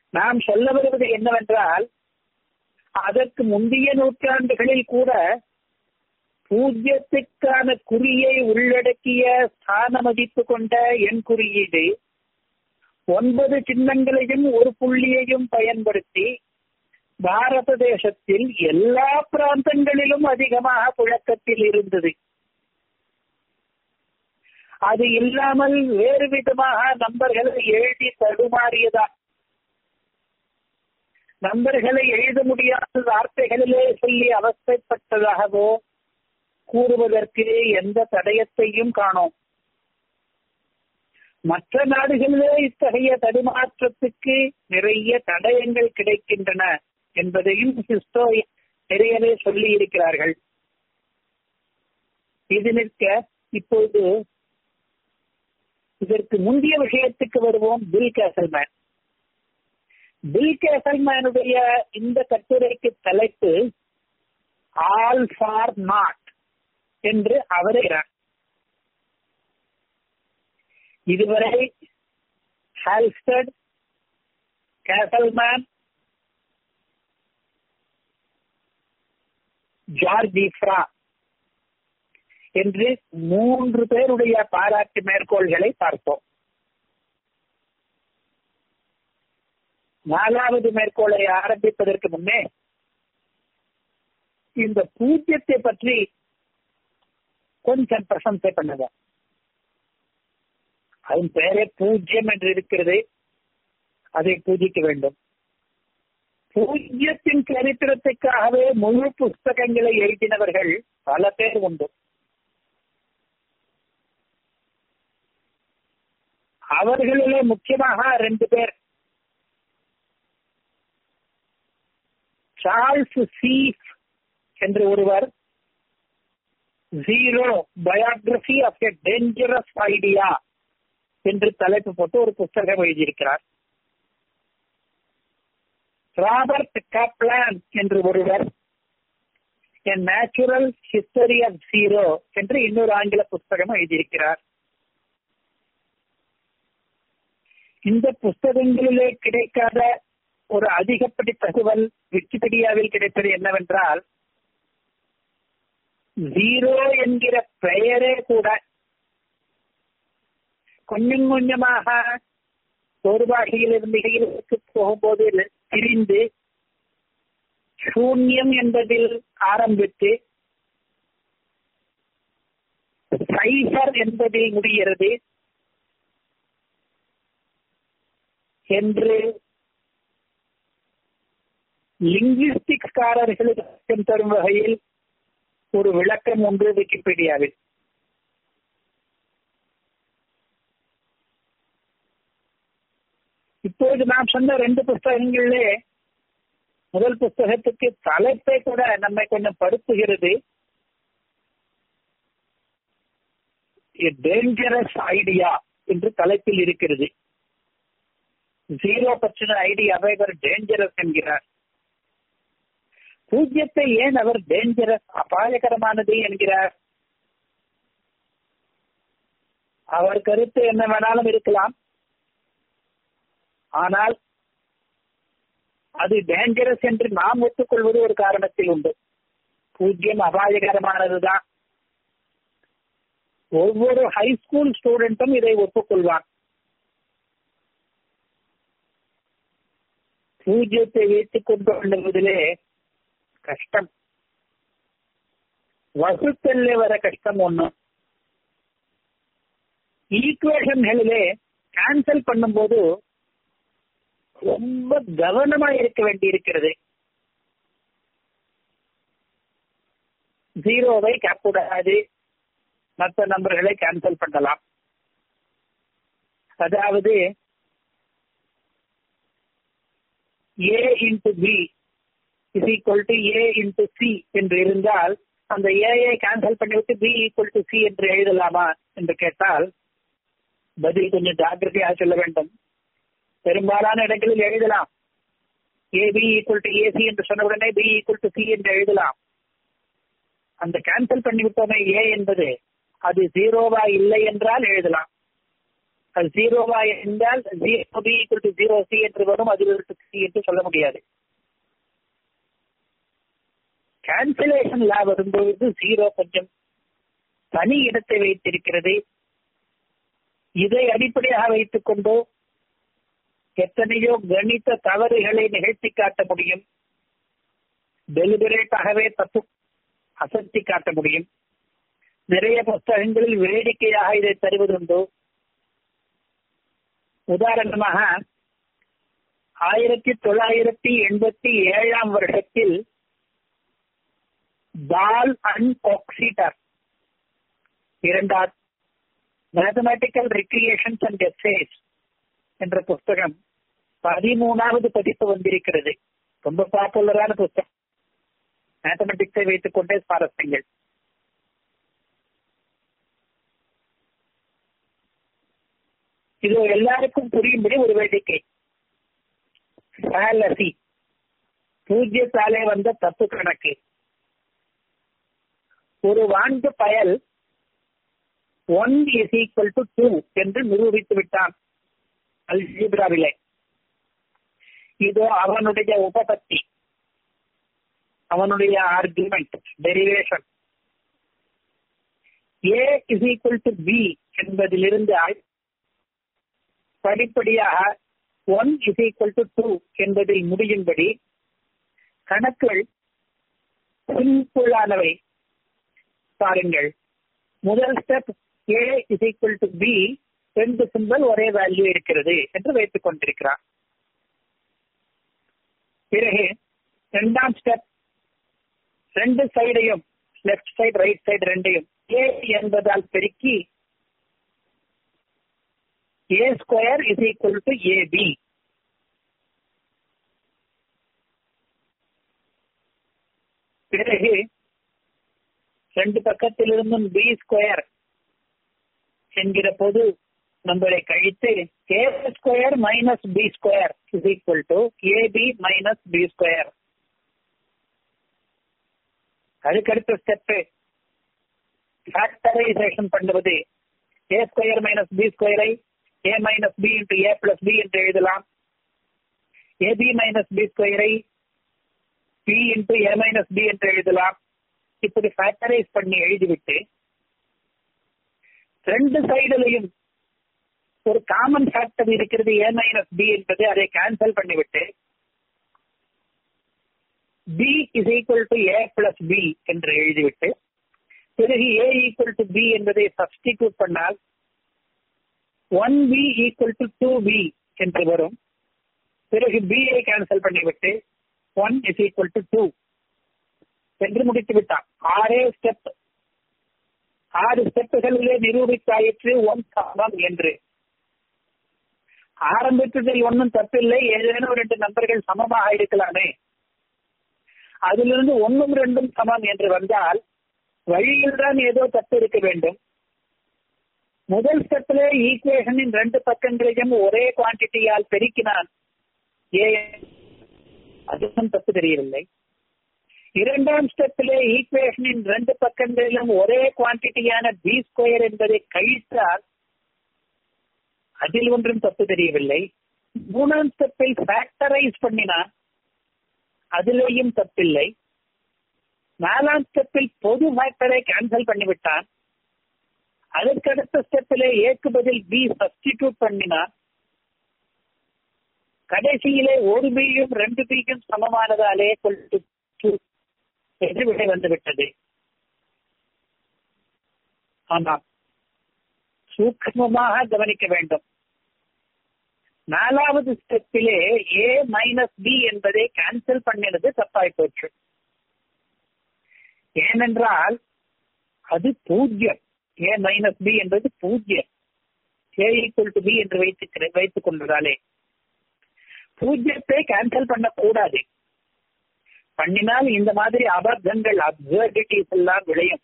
நாம் சொல்ல வருவது என்னவென்றால் அதற்கு முந்தைய நூற்றாண்டுகளில் கூட பூஜ்யத்துக்கான குறியை உள்ளடக்கிய ஸ்தான மதிப்பு கொண்ட எண் குறியீடு ஒன்பது சின்னங்களையும் ஒரு புள்ளியையும் பயன்படுத்தி பாரத தேசத்தில் எல்லா பிராந்தங்களிலும் அதிகமாக புழக்கத்தில் இருந்தது அது இல்லாமல் வேறு விதமாக நம்பர்களை எழுதி தடுமாறியதா நம்பர்களை எழுத முடியாத வார்த்தைகளிலே சொல்லி அவஸ்தைப்பட்டதாகவோ கூறுவதற்கு எந்த தடயத்தையும் காணோம் மற்ற நாடுகளிலே இத்தகைய தடுமாற்றத்துக்கு நிறைய தடயங்கள் கிடைக்கின்றன என்பதையும் ஹிஸ்டோ நிறையவே சொல்லி இருக்கிறார்கள் இது நிற்க இப்போது இதற்கு முந்தைய விஷயத்துக்கு வருவோம் பில் கேசல்மேன் பில் கேசல்மேனுடைய இந்த கட்டுரைக்கு தலைப்பு ஆல் ஃபார் நாட் என்று அவருகிறார் இதுவரை ஹால்ஸ்டட் கேசல்மேன் ஜார்ஜ் இஃப்ரா என்று மூன்று பேருடைய பாராட்டு மேற்கோள்களை பார்த்தோம் நாலாவது மேற்கோளை ஆரம்பிப்பதற்கு முன்னே இந்த பூஜ்யத்தை பற்றி கொஞ்சம் பிரசம்சை பண்ணுங்க அதன் பெயரே பூஜ்யம் என்று இருக்கிறது அதை பூஜிக்க வேண்டும் பூஜ்யத்தின் சரித்திரத்துக்காகவே முழு புஸ்தகங்களை எழுதினவர்கள் பல பேர் உண்டு அவர்களிலே முக்கியமாக ரெண்டு பேர் சார்ல்ஸ் சீஃப் என்று ஒருவர் zero biography of a dangerous idea என்று தலைப்பு போட்டு ஒரு புத்தகம் எழுதியிருக்கிறார் ராபர்ட் கப்லான் என்று ஒருவர் a natural history of zero என்று இன்னொரு ஆங்கில புத்தகம் எழுதியிருக்கிறார் இந்த புஸ்தகங்களிலே கிடைக்காத ஒரு அதிகப்படி தகவல் விக்கிபீடியாவில் கிடைப்பது என்னவென்றால் ஜீரோ என்கிற பெயரே கூட கொஞ்சம் கொஞ்சமாக ஒரு பாஷையிலிருந்து இங்கிலீஷுக்கு போகும்போது பிரிந்து சூன்யம் என்பதில் ஆரம்பித்து சைபர் என்பதில் முடிகிறது என்று லிங்குவிஸ்டிக்ஸ்காரர்களுக்கு தரும் வகையில் ஒரு விளக்கம் ஒன்று விக்கிபீடியாவில் இப்போது நாம் சொன்ன ரெண்டு புஸ்தகங்களிலே முதல் புஸ்தகத்துக்கு தலைப்பை கூட நம்மை கொஞ்சம் படுத்துகிறது டேஞ்சரஸ் ஐடியா என்று தலைப்பில் இருக்கிறது ஜீரோ பற்றின ஐடியாவை அவர் டேஞ்சரஸ் என்கிறார் பூஜ்யத்தை ஏன் அவர் டேஞ்சரஸ் அபாயகரமானது என்கிறார் அவர் கருத்து என்ன வேணாலும் இருக்கலாம் ஆனால் அது டேஞ்சரஸ் என்று நாம் ஒத்துக்கொள்வது ஒரு காரணத்தில் உண்டு பூஜ்யம் அபாயகரமானதுதான் ஒவ்வொரு ஹை ஸ்கூல் ஸ்டூடெண்ட்டும் இதை ஒப்புக்கொள்வான் பூஜ்யத்தை வைத்துக் கொண்டு கொள்வதிலே கஷ்டம் வகுத்தல்ல வர கஷ்டம் ஒண்ணு ஈக்குவேஷன்களிலே கேன்சல் பண்ணும்போது ரொம்ப கவனமா இருக்க வேண்டி இருக்கிறது ஜீரோவை கூடாது மற்ற நம்பர்களை கேன்சல் பண்ணலாம் அதாவது A into B is equal to A into C என்று இருந்தால் அந்த ஏஐ கேன்சல் பண்ணிவிட்டு பி ஈக்குவல் டு சி என்று எழுதலாமா என்று கேட்டால் பதில் கொஞ்சம் ஜாக்கிரதையாக சொல்ல வேண்டும் பெரும்பாலான இடங்களில் எழுதலாம் ஏபி ஈக்குவல் டு ஏசி என்று சொன்ன உடனே பி ஈக்குவல் டு சி என்று எழுதலாம் அந்த கேன்சல் பண்ணிவிட்டோமே ஏ என்பது அது ஜீரோவா இல்லை என்றால் எழுதலாம் அது ஜீரோவா என்றால் zero B equal to zero C என்று வரும் அது சி என்று சொல்ல முடியாது கேன்சலேஷன் லா வரும்பொழுது ஜீரோ கொஞ்சம் தனி இடத்தை வைத்திருக்கிறது இதை அடிப்படையாக வைத்துக் கொண்டு எத்தனையோ கணித தவறுகளை நிகழ்த்தி காட்ட முடியும் டெலிபரேட்டாகவே தப்பு அசத்தி காட்ட முடியும் நிறைய புஸ்தகங்களில் வேடிக்கையாக இதை தருவதுண்டோ உதாரணமாக ஆயிரத்தி தொள்ளாயிரத்தி எண்பத்தி ஏழாம் வருஷத்தில் தால் அண்ட் ஆக்சிடர் இரண்டார் மேத்தமேட்டிக்கல் ரிக்ரியேஷன்ஸ் அண்ட் எஸ்ஏஸ் என்ற புஸ்தகம் பதிமூணாவது பதிப்பு வந்திருக்கிறது ரொம்ப பாப்புலரான புஸ்தகம் மேத்தமெட்டிக்ஸை வைத்துக் கொண்டே சுவாரஸ்யங்கள் இது எல்லாருக்கும் புரியும்படி ஒரு வேடிக்கை சாலசி பூஜ்யத்தாலே வந்த தப்பு கணக்கு ஒரு வாண்டு பயல் one is equal to two என்று நிரூபித்து விட்டான் அல்ஜிப்ராவிலே இது அவனுடைய உபபத்தி அவனுடைய argument derivation A is equal to B என்பதிலிருந்து படிப்படியாக one is equal to two என்பதில் முடியும்படி கணக்குகள் சிம்பிளானவை பாருங்கள் முதல் step A is equal to B ரெண்டு சிம்பிள் ஒரே வேல்யூ இருக்கிறது என்று வைத்துக் கொண்டிருக்கிறார் பிறகு இரண்டாம் ஸ்டெப் ரெண்டு சைடையும் லெப்ட் சைடு ரைட் சைடு ரெண்டையும் ஏ என்பதால் பெருக்கி A square is equal to AB பிறகு ரெண்டு பக்கத்திலிருந்தும் பி ஸ்கொயர் என்கிற பொது நம்பரை கழித்து A square minus B square is equal to AB minus B square அதுக்கடுத்த ஸ்டெப்பு ஃபேக்டரைசேஷன் பண்ணுவது ஏ ஸ்கொயர் மைனஸ் பி ஸ்கொயரை A minus B into A plus B என்று எழுதலாம் ஏபி மைனஸ் பி ஸ்கொயரை B into A minus B என்று எழுதலாம் இப்படி factorise பண்ணி எழுதிவிட்டு ரெண்டு சைடுலையும் ஒரு காமன் ஃபேக்டர் இருக்கிறது ஏ மைனஸ் பி என்பது அதை கேன்சல் பண்ணிவிட்டு B is equal to A plus B என்று எழுதிவிட்டு பிறகு ஏ ஈக்குவல் டு பி என்பதை சப்ஸ்டிடியூட் பண்ணால் one B equal to two B என்று வரும் பிறகு பி ஐ கேன்சல் பண்ணிவிட்டு one is equal to two என்று முடித்து விட்டான் ஆறே ஸ்டெப் ஆறு ஸ்டெப்புகளிலே நிரூபித்தாயிற்று ஒன் சமம் என்று ஆரம்பித்ததில் ஒன்றும் தப்பில்லை ஏதேனும் ரெண்டு நம்பர்கள் சமமாக இருக்கலாமே அதிலிருந்து ஒன்னும் ரெண்டும் சமம் என்று வந்தால் வழியில் தான் ஏதோ தப்பு இருக்க வேண்டும் முதல் ஸ்டெப்ல ஈக்குவேஷனின் ரெண்டு பக்கங்களையும் ஒரே குவான்டிட்டியால் பெருக்கினான் ஏ அதுவும் தப்பு தெரியவில்லை இரண்டாம் ஸ்டெப்பிலே ஈக்குவேஷனின் ரெண்டு பக்கங்களிலும் ஒரே குவான்டிட்டியான பி ஸ்கொயர் என்பதை கழித்தால் அதில் ஒன்றும் தப்பு தெரியவில்லை மூணாம் ஸ்டெப்பை ஃபேக்டரைஸ் பண்ணினான் அதிலேயும் தப்பில்லை நாலாம் ஸ்டெப்பில் பொது ஃபேக்டரை கேன்சல் பண்ணிவிட்டான் அதற்கடுத்த ஸ்டெப்பிலே ஏக்கு பதில் பி சப்ஸ்டிடியூட் பண்ணினான் கடைசியிலே ஒரு பியும் ரெண்டு பியும் சமமானதாலே என்று விடை வந்துவிட்டது ஆமாம் சூக்மமாக கவனிக்க வேண்டும் நாலாவது ஸ்டெப்பிலே ஏ மைனஸ் பி என்பதை கேன்சல் பண்ணினது தப்பாய் போச்சு ஏனென்றால் அது பூஜ்யம் ஏ மைனஸ் பி என்பது பூஜ்யம் ஏ ஈக்குவல் டு பி என்று வைத்து வைத்துக் கொண்டதாலே பூஜ்யத்தை கேன்சல் பண்ணக்கூடாது பண்ணினால் இந்த மாதிரி அபத்தங்கள் அப்சர்டிட்டிஸ் எல்லாம் விளையும்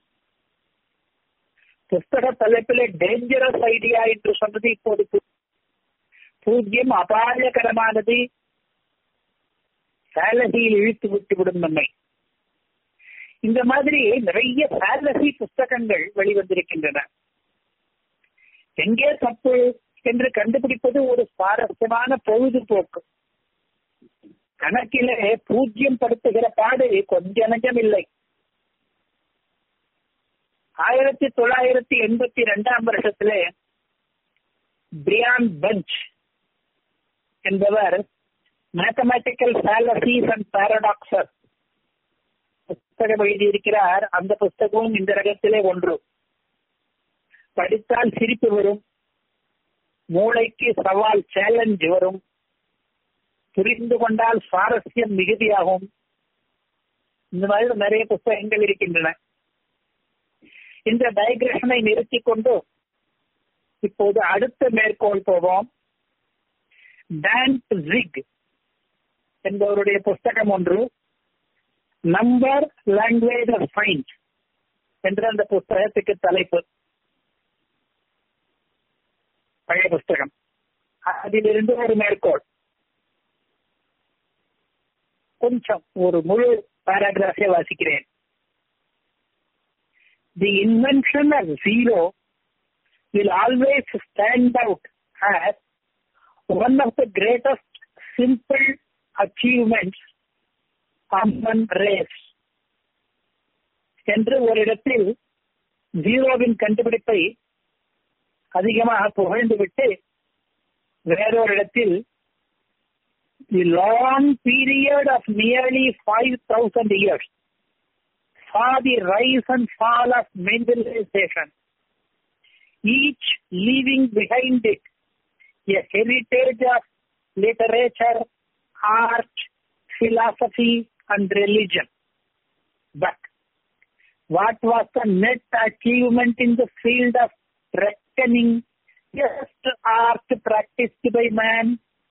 புஸ்தக தலைப்பிலே டேஞ்சரஸ் ஐடியா என்று சொன்னது இப்போது பூஜ்யம் அபாயகரமானது ஃபேலசியில் இழுத்து விட்டு விடும் நம்மை இந்த மாதிரி நிறைய ஃபேலசி புஸ்தகங்கள் வெளிவந்திருக்கின்றன எங்கே தப்பு என்று கண்டுபிடிப்பது ஒரு சுவாரஸ்யமான பொழுதுபோக்கு கணக்கிலே பூஜ்யம் படுத்துகிற பாடு கொஞ்ச நஞ்சம் இல்லை ஆயிரத்தி தொள்ளாயிரத்தி எண்பத்தி ரெண்டாம் வருஷத்திலே பிரியான் பஞ்ச் என்பவர் மேத்தமேட்டிக்கல் ஃபேலசிஸ் அண்ட் பாரடாக்சஸ் புஸ்தகம் எழுதியிருக்கிறார் அந்த புஸ்தகமும் இந்த ரகத்திலே ஒன்று படித்தால் சிரிப்பு வரும் மூளைக்கு சவால் சேலஞ்ச் வரும் புரிந்து கொண்டால் சுவாரஸ்யம் மிகுதியாகும் இந்த மாதிரி நிறைய புஸ்தகங்கள் இருக்கின்றன இந்த டைக்ரஷனை நிறுத்தி கொண்டு இப்போது அடுத்த மேற்கோள் போவோம் டான்ட் ஜிக் என்பவருடைய புஸ்தகம் ஒன்று நம்பர் லாங்குவேஜ் ஆஃப் சயின்ஸ் என்ற அந்த புஸ்தகத்துக்கு தலைப்பு பழைய புஸ்தகம் அதிலிருந்து ஒரு மேற்கோள் கொஞ்சம் ஒரு முழு பேராகிராஃபை வாசிக்கிறேன் the invention of zero will always stand out as one of the greatest simple achievements common race என்று ஒரு இடத்தில் ஜீரோவின் கண்டுபிடிப்பை அதிகமாக புகழ்ந்துவிட்டு வேறொரு இடத்தில் the long period of nearly five thousand years saw the rise and fall of civilization, each leaving behind it a heritage of literature, art, philosophy, and religion. But what was the net achievement in the field of reckoning just art practiced by man?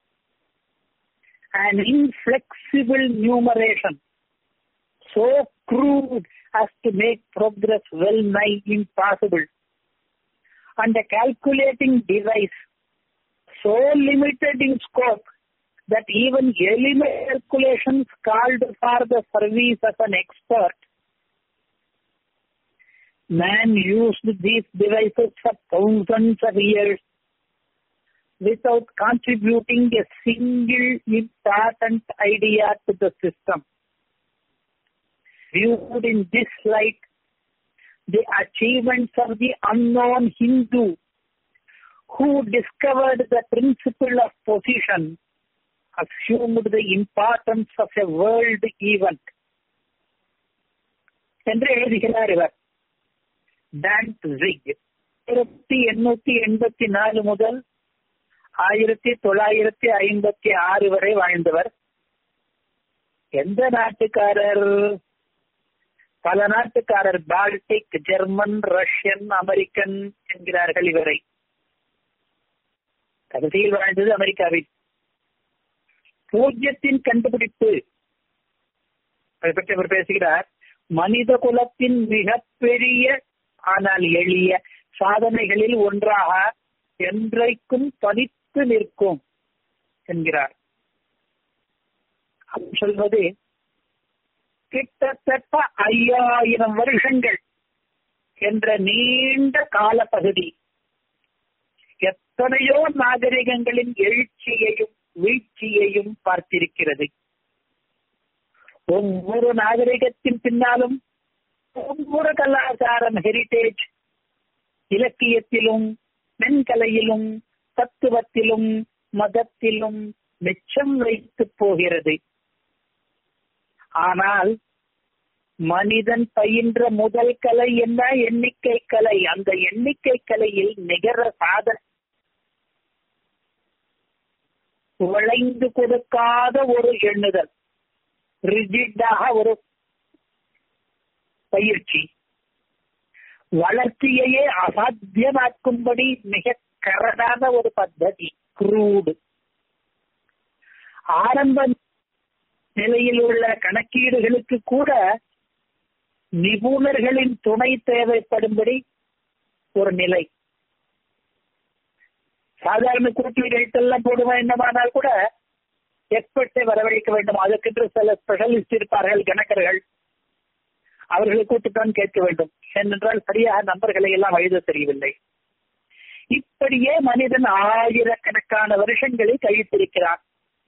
An inflexible numeration, so crude as to make progress well nigh impossible, and a calculating device so limited in scope that even element calculations called for the service of an expert. Man used these devices for thousands of years without contributing a single important idea to the system. Viewed in this light, the achievements of the unknown Hindu who discovered the principle of position assumed the importance of a world event. என்று எழுதுகிறார் இவர் don't zig ஆயிரத்தி எண்ணூத்தி எண்பத்தி நாலு முதல் ஆயிரத்தி தொள்ளாயிரத்தி ஐம்பத்தி ஆறு வரை வாழ்ந்தவர் எந்த நாட்டுக்காரர் பல நாட்டுக்காரர் பால்டிக் ஜெர்மன் ரஷ்யன் அமெரிக்கன் என்கிறார்கள் இவரை கடைசியில் வாழ்ந்தது அமெரிக்காவில் பூஜ்யத்தின் கண்டுபிடிப்பு அதை பற்றி அவர் பேசுகிறார் மனித குலத்தின் மிகப்பெரிய ஆனால் எளிய சாதனைகளில் ஒன்றாக என்றைக்கும் தனித்து நிற்கும் என்கிறார் சொல்வது கிட்டத்தட்ட ஐயாயிரம் வருஷங்கள் என்ற நீண்ட காலப்பகுதி எத்தனையோ நாகரிகங்களின் எழுச்சியையும் வீழ்ச்சியையும் பார்த்திருக்கிறது ஒவ்வொரு நாகரிகத்தின் பின்னாலும் ஒவ்வொரு கலாச்சாரம் ஹெரிடேஜ் இலக்கியத்திலும் மென்கலையிலும் தத்துவத்திலும் மதத்திலும் மிச்சம் வைத்து போகிறது ஆனால் மனிதன் பயின்ற முதல் கலை என்ன எண்ணிக்கை கலை அந்த எண்ணிக்கை கலையில் நிகர சாதனை விளைந்து கொடுக்காத ஒரு எண்ணுதல் ரிஜிட்டாக ஒரு பயிற்சி வளர்ச்சியையே அசாத்தியமாக்கும்படி மிக கரடான ஒரு பద్ధதி குரூடு ஆரம்ப நிலையில் உள்ள கணக்கீடுகளுக்கு கூட நிபுணர்களின் துணை தேவைப்படும்படி ஒரு நிலை சாதாரண கூட்டீடுகளுக்கெல்லாம் போடுவ என்னமானால் கூட எக்ஸ்பர்ட்டை வரவழைக்க வேண்டும் அதற்கென்று சில ஸ்பெஷலிஸ்ட் இருப்பார்கள் கணக்கர்கள் அவர்களை கூட்டுத்தான் கேட்க வேண்டும் ஏனென்றால் சரியாக நம்பர்களை எல்லாம் எழுத தெரியவில்லை இப்படியே மனிதன் ஆயிரக்கணக்கான வருஷங்களை கழித்திருக்கிறான்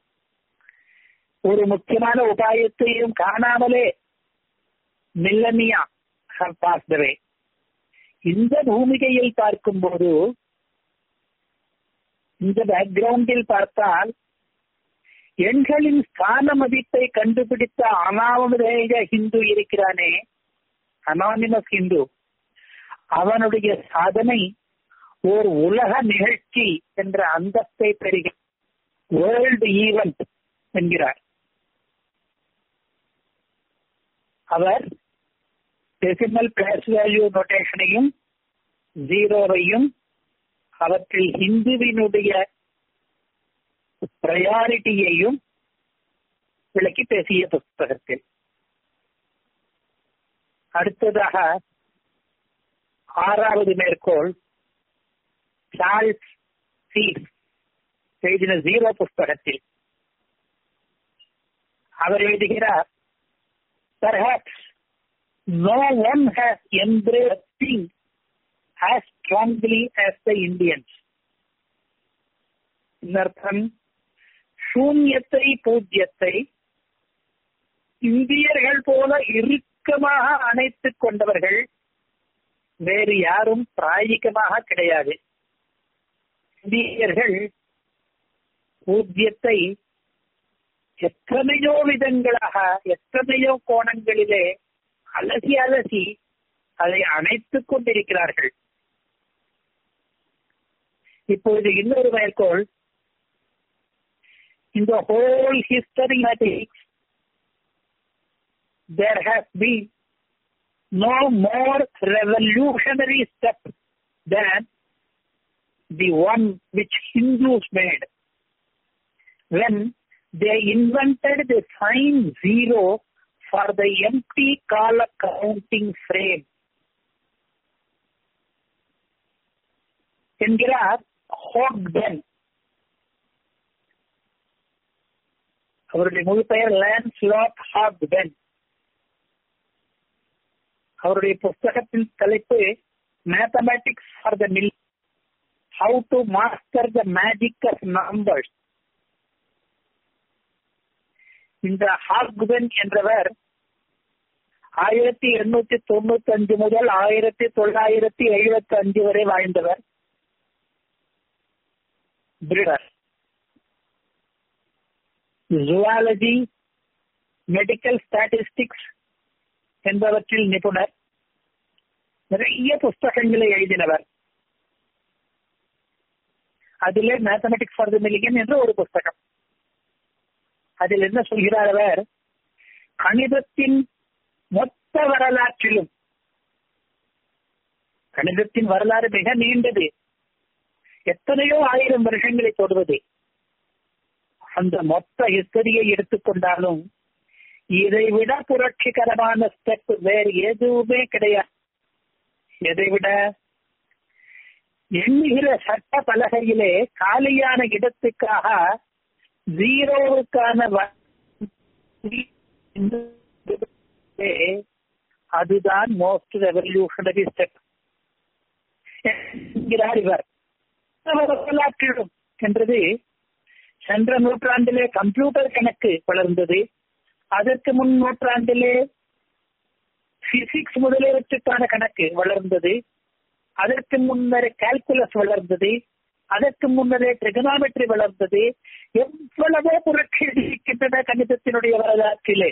ஒரு முக்கியமான உபாயத்தையும் காணாமலே மில்லனியா பாஸ்டவே இந்த பூமிகையில் பார்க்கும்போது இந்த பேக்ரவுண்டில் பார்த்தால் எண்களின் ஸ்தான மதிப்பை கண்டுபிடித்த அனாமதேய ஹிந்து இருக்கிறானே அனானிமஸ் ஹிந்து அவனுடைய சாதனை ஓர் உலக நிகழ்ச்சி என்ற அந்தஸ்தை பெறுக வேர்ல்டு ஈவெண்ட் என்கிறார் அவர் டெசிமல் பிளஸ் வேல்யூ நோட்டேஷனையும் ஜீரோவையும் அவற்றில் ஹிந்துவினுடைய ப்ரையாரிட்டியையும் விளக்கி பேசிய புஸ்தகத்தில் அடுத்ததாக ஆறாவது மேற்கோள் சார்ல்ஸ் சீஸ் எழுதின ஜீரோ புஸ்தகத்தில் அவர் எழுதுகிறார் perhaps no one has embracing as strongly as the Indians. அர்த்தம் சூன்யத்தை பூஜ்யத்தை இந்தியர்கள் போல இறுக்கமாக அணைத்துக் கொண்டவர்கள் வேறு யாரும் பிராயிகமாக கிடையாது இந்தியர்கள் பூஜ்யத்தை எத்தனையோ விதங்களாக எத்தனையோ கோணங்களிலே அலசி அலசி அதை அணைத்துக் கொண்டிருக்கிறார்கள் இப்பொழுது இன்னொரு மேற்கோள் இந்த whole history mathematics there has been no more revolutionary step than the one which Hindus made when they invented the sign zero for the empty color counting frame. என்கிறார் ஹோக்பென் அவருடைய முழு பெயர் லேன்ஸ் லாட் ஹாக்பென் அவருடைய புஸ்தகத்தின் தலைப்பு mathematics for the million how to master the magic of numbers இந்த Hogben என்றவர் ஆயிரத்தி எண்ணூத்தி தொண்ணூத்தி அஞ்சு முதல் ஆயிரத்தி தொள்ளாயிரத்தி எழுபத்தி அஞ்சு வரை வாழ்ந்தவர் பிரிடர் ஜுவாலஜி மெடிக்கல் ஸ்டாட்டிஸ்டிக்ஸ் என்பவற்றில் நிபுணர் நிறைய புஸ்தகங்களை எழுதினவர் அதிலே மேத்தமெட்டிக்ஸ் ஃபார் தி மில்லியன் என்ற ஒரு புஸ்தகம் அதில் என்ன சொல்கிறார் அவர் கணிதத்தின் மொத்த வரலாற்றிலும் கணிதத்தின் வரலாறு மிக நீண்டது எத்தனையோ ஆயிரம் வருஷங்களை தொடுவது அந்த மொத்த ஹிஸ்டரியை எடுத்துக்கொண்டாலும் இதை விட புரட்சிகரமான ஸ்டெப் வேறு எதுவுமே கிடையாது எதை விட எண்ணுகிற சட்ட பலகையிலே காலியான இடத்துக்காக ஜீரோவுக்கான அதுதான் மோஸ்ட் ரெவல்யூஷனரி ஸ்டெப் என்கிறார் இவர் வரலாற்றிலும் என்றது சென்ற நூற்றாண்டிலே கம்ப்யூட்டர் கணக்கு வளர்ந்தது அதற்கு முன் நூற்றாண்டிலே பிசிக்ஸ் முதலியவற்றுக்கான கணக்கு வளர்ந்தது அதற்கு முன்னரே கால்குலஸ் வளர்ந்தது அதற்கு முன்னரே ட்ரிகனாமெட்ரி வளர்ந்தது எவ்வளவோ புரட்சி இருக்கின்றன கணிதத்தினுடைய வரலாற்றிலே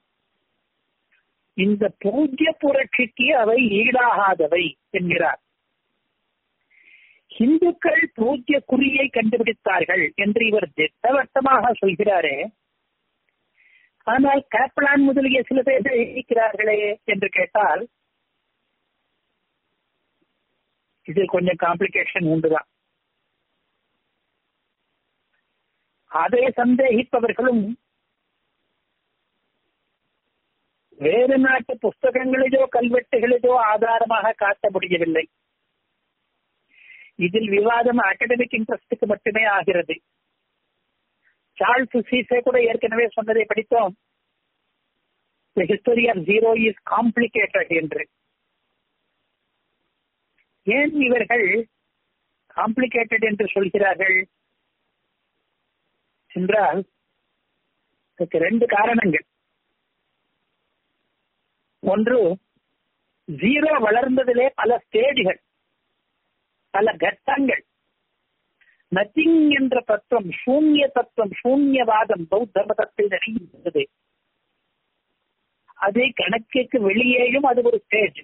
இந்த பூஜ்ய புரட்சிக்கு அவை ஈடாகாதவை என்கிறார் இந்துக்கள் பூஜ்ய குறியை கண்டுபிடித்தார்கள் என்று இவர் திட்டவட்டமாக சொல்கிறாரே ஆனால் கேப்லான் முதலிய சில பேர் இருக்கிறார்களே என்று கேட்டால் இதில் கொஞ்சம் காம்ப்ளிகேஷன் உண்டுதான் அதை சந்தேகிப்பவர்களும் வேறு நாட்டு புஸ்தகங்களிலோ கல்வெட்டுகளிலோ ஆதாரமாக காட்ட முடியவில்லை இதில் விவாதம் அகடமிக் இன்ட்ரெஸ்டுக்கு மட்டுமே ஆகிறது சார்ல்ஸ் சீசே கூட ஏற்கனவே சொன்னதை படித்தோம் the history of zero is complicated என்று ஏன் இவர்கள் காம்ப்ளிகேட்டட் என்று சொல்கிறார்கள் என்றால் இதுக்கு ரெண்டு காரணங்கள் ஒன்று ஜீரோ வளர்ந்ததிலே பல ஸ்டேஜ்கள் பல கட்டங்கள் நத்திங் என்ற தத்துவம் சூன்ய தத்துவம் சூன்யவாதம் பௌத்த மதத்தில் நிறைந்தது அதை கணக்குக்கு வெளியேயும் அது ஒரு ஸ்டேஜ்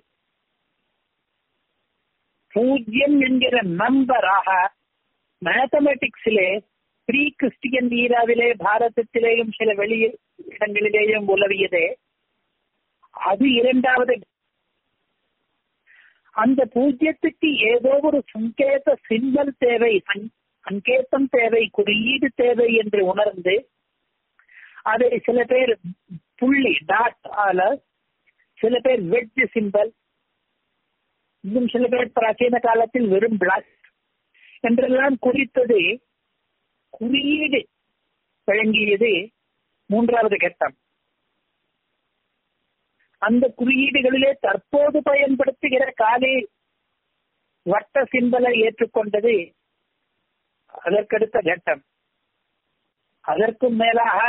பூஜ்யம் என்கிற நம்பராக மேத்தமெட்டிக்ஸிலே ப்ரீ கிறிஸ்டியன் ஈராவிலே பாரதத்திலேயும் சில வெளி இடங்களிலேயும் உலவியதே அது இரண்டாவது அந்த பூஜ்யத்துக்கு ஏதோ ஒரு சங்கேத சிம்பல் தேவை சங்கேதம் தேவை குறியீடு தேவை என்று உணர்ந்து அதை சில பேர் புள்ளி டாட் ஆல சில பேர் வெட் சிம்பல் இன்னும் சில பேர் பிராச்சீன காலத்தில் வெறும் பிளாக் என்றெல்லாம் குறித்தது குறியீடு வழங்கியது மூன்றாவது கட்டம் அந்த குறியீடுகளிலே தற்போது பயன்படுத்துகிற காலி வட்ட சிம்பலை ஏற்றுக்கொண்டது அதற்கடுத்த கட்டம் அதற்கும் மேலாக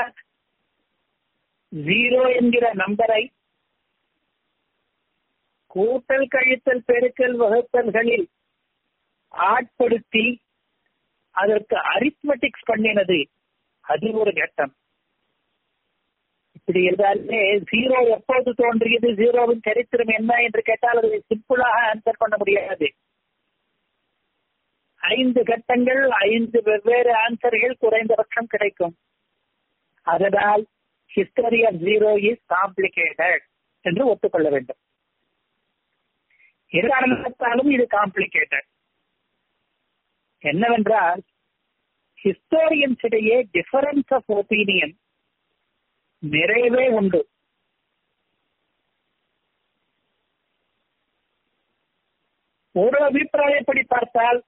ஜீரோ என்கிற நம்பரை கூட்டல் கழித்தல் பெருக்கல் வகுத்தல்களில் ஆட்படுத்தி அதற்கு அரித்மெட்டிக்ஸ் பண்ணினது அது ஒரு கட்டம் இப்படி இருந்தாலே ஜீரோ எப்போது தோன்றியது ஜீரோவின் சரித்திரம் என்ன என்று கேட்டால் அதை சிம்பிளாக ஆன்சர் பண்ண முடியாது ஐந்து கட்டங்கள் ஐந்து வெவ்வேறு ஆன்சர்கள் குறைந்தபட்சம் கிடைக்கும் அதனால் history of zero is complicated என்று ஒத்துக்கொள்ள வேண்டும் எக்காரணத்தாலும் இது காம்ப்ளிகேட்டட் என்னவென்றால் ஹிஸ்டோரியன்ஸ் இடையே டிஃபரன்ஸ் ஆஃப் ஒப்பீனியன் நிறையவே உண்டு ஒரு அபிப்பிராயப்படி பார்த்தால்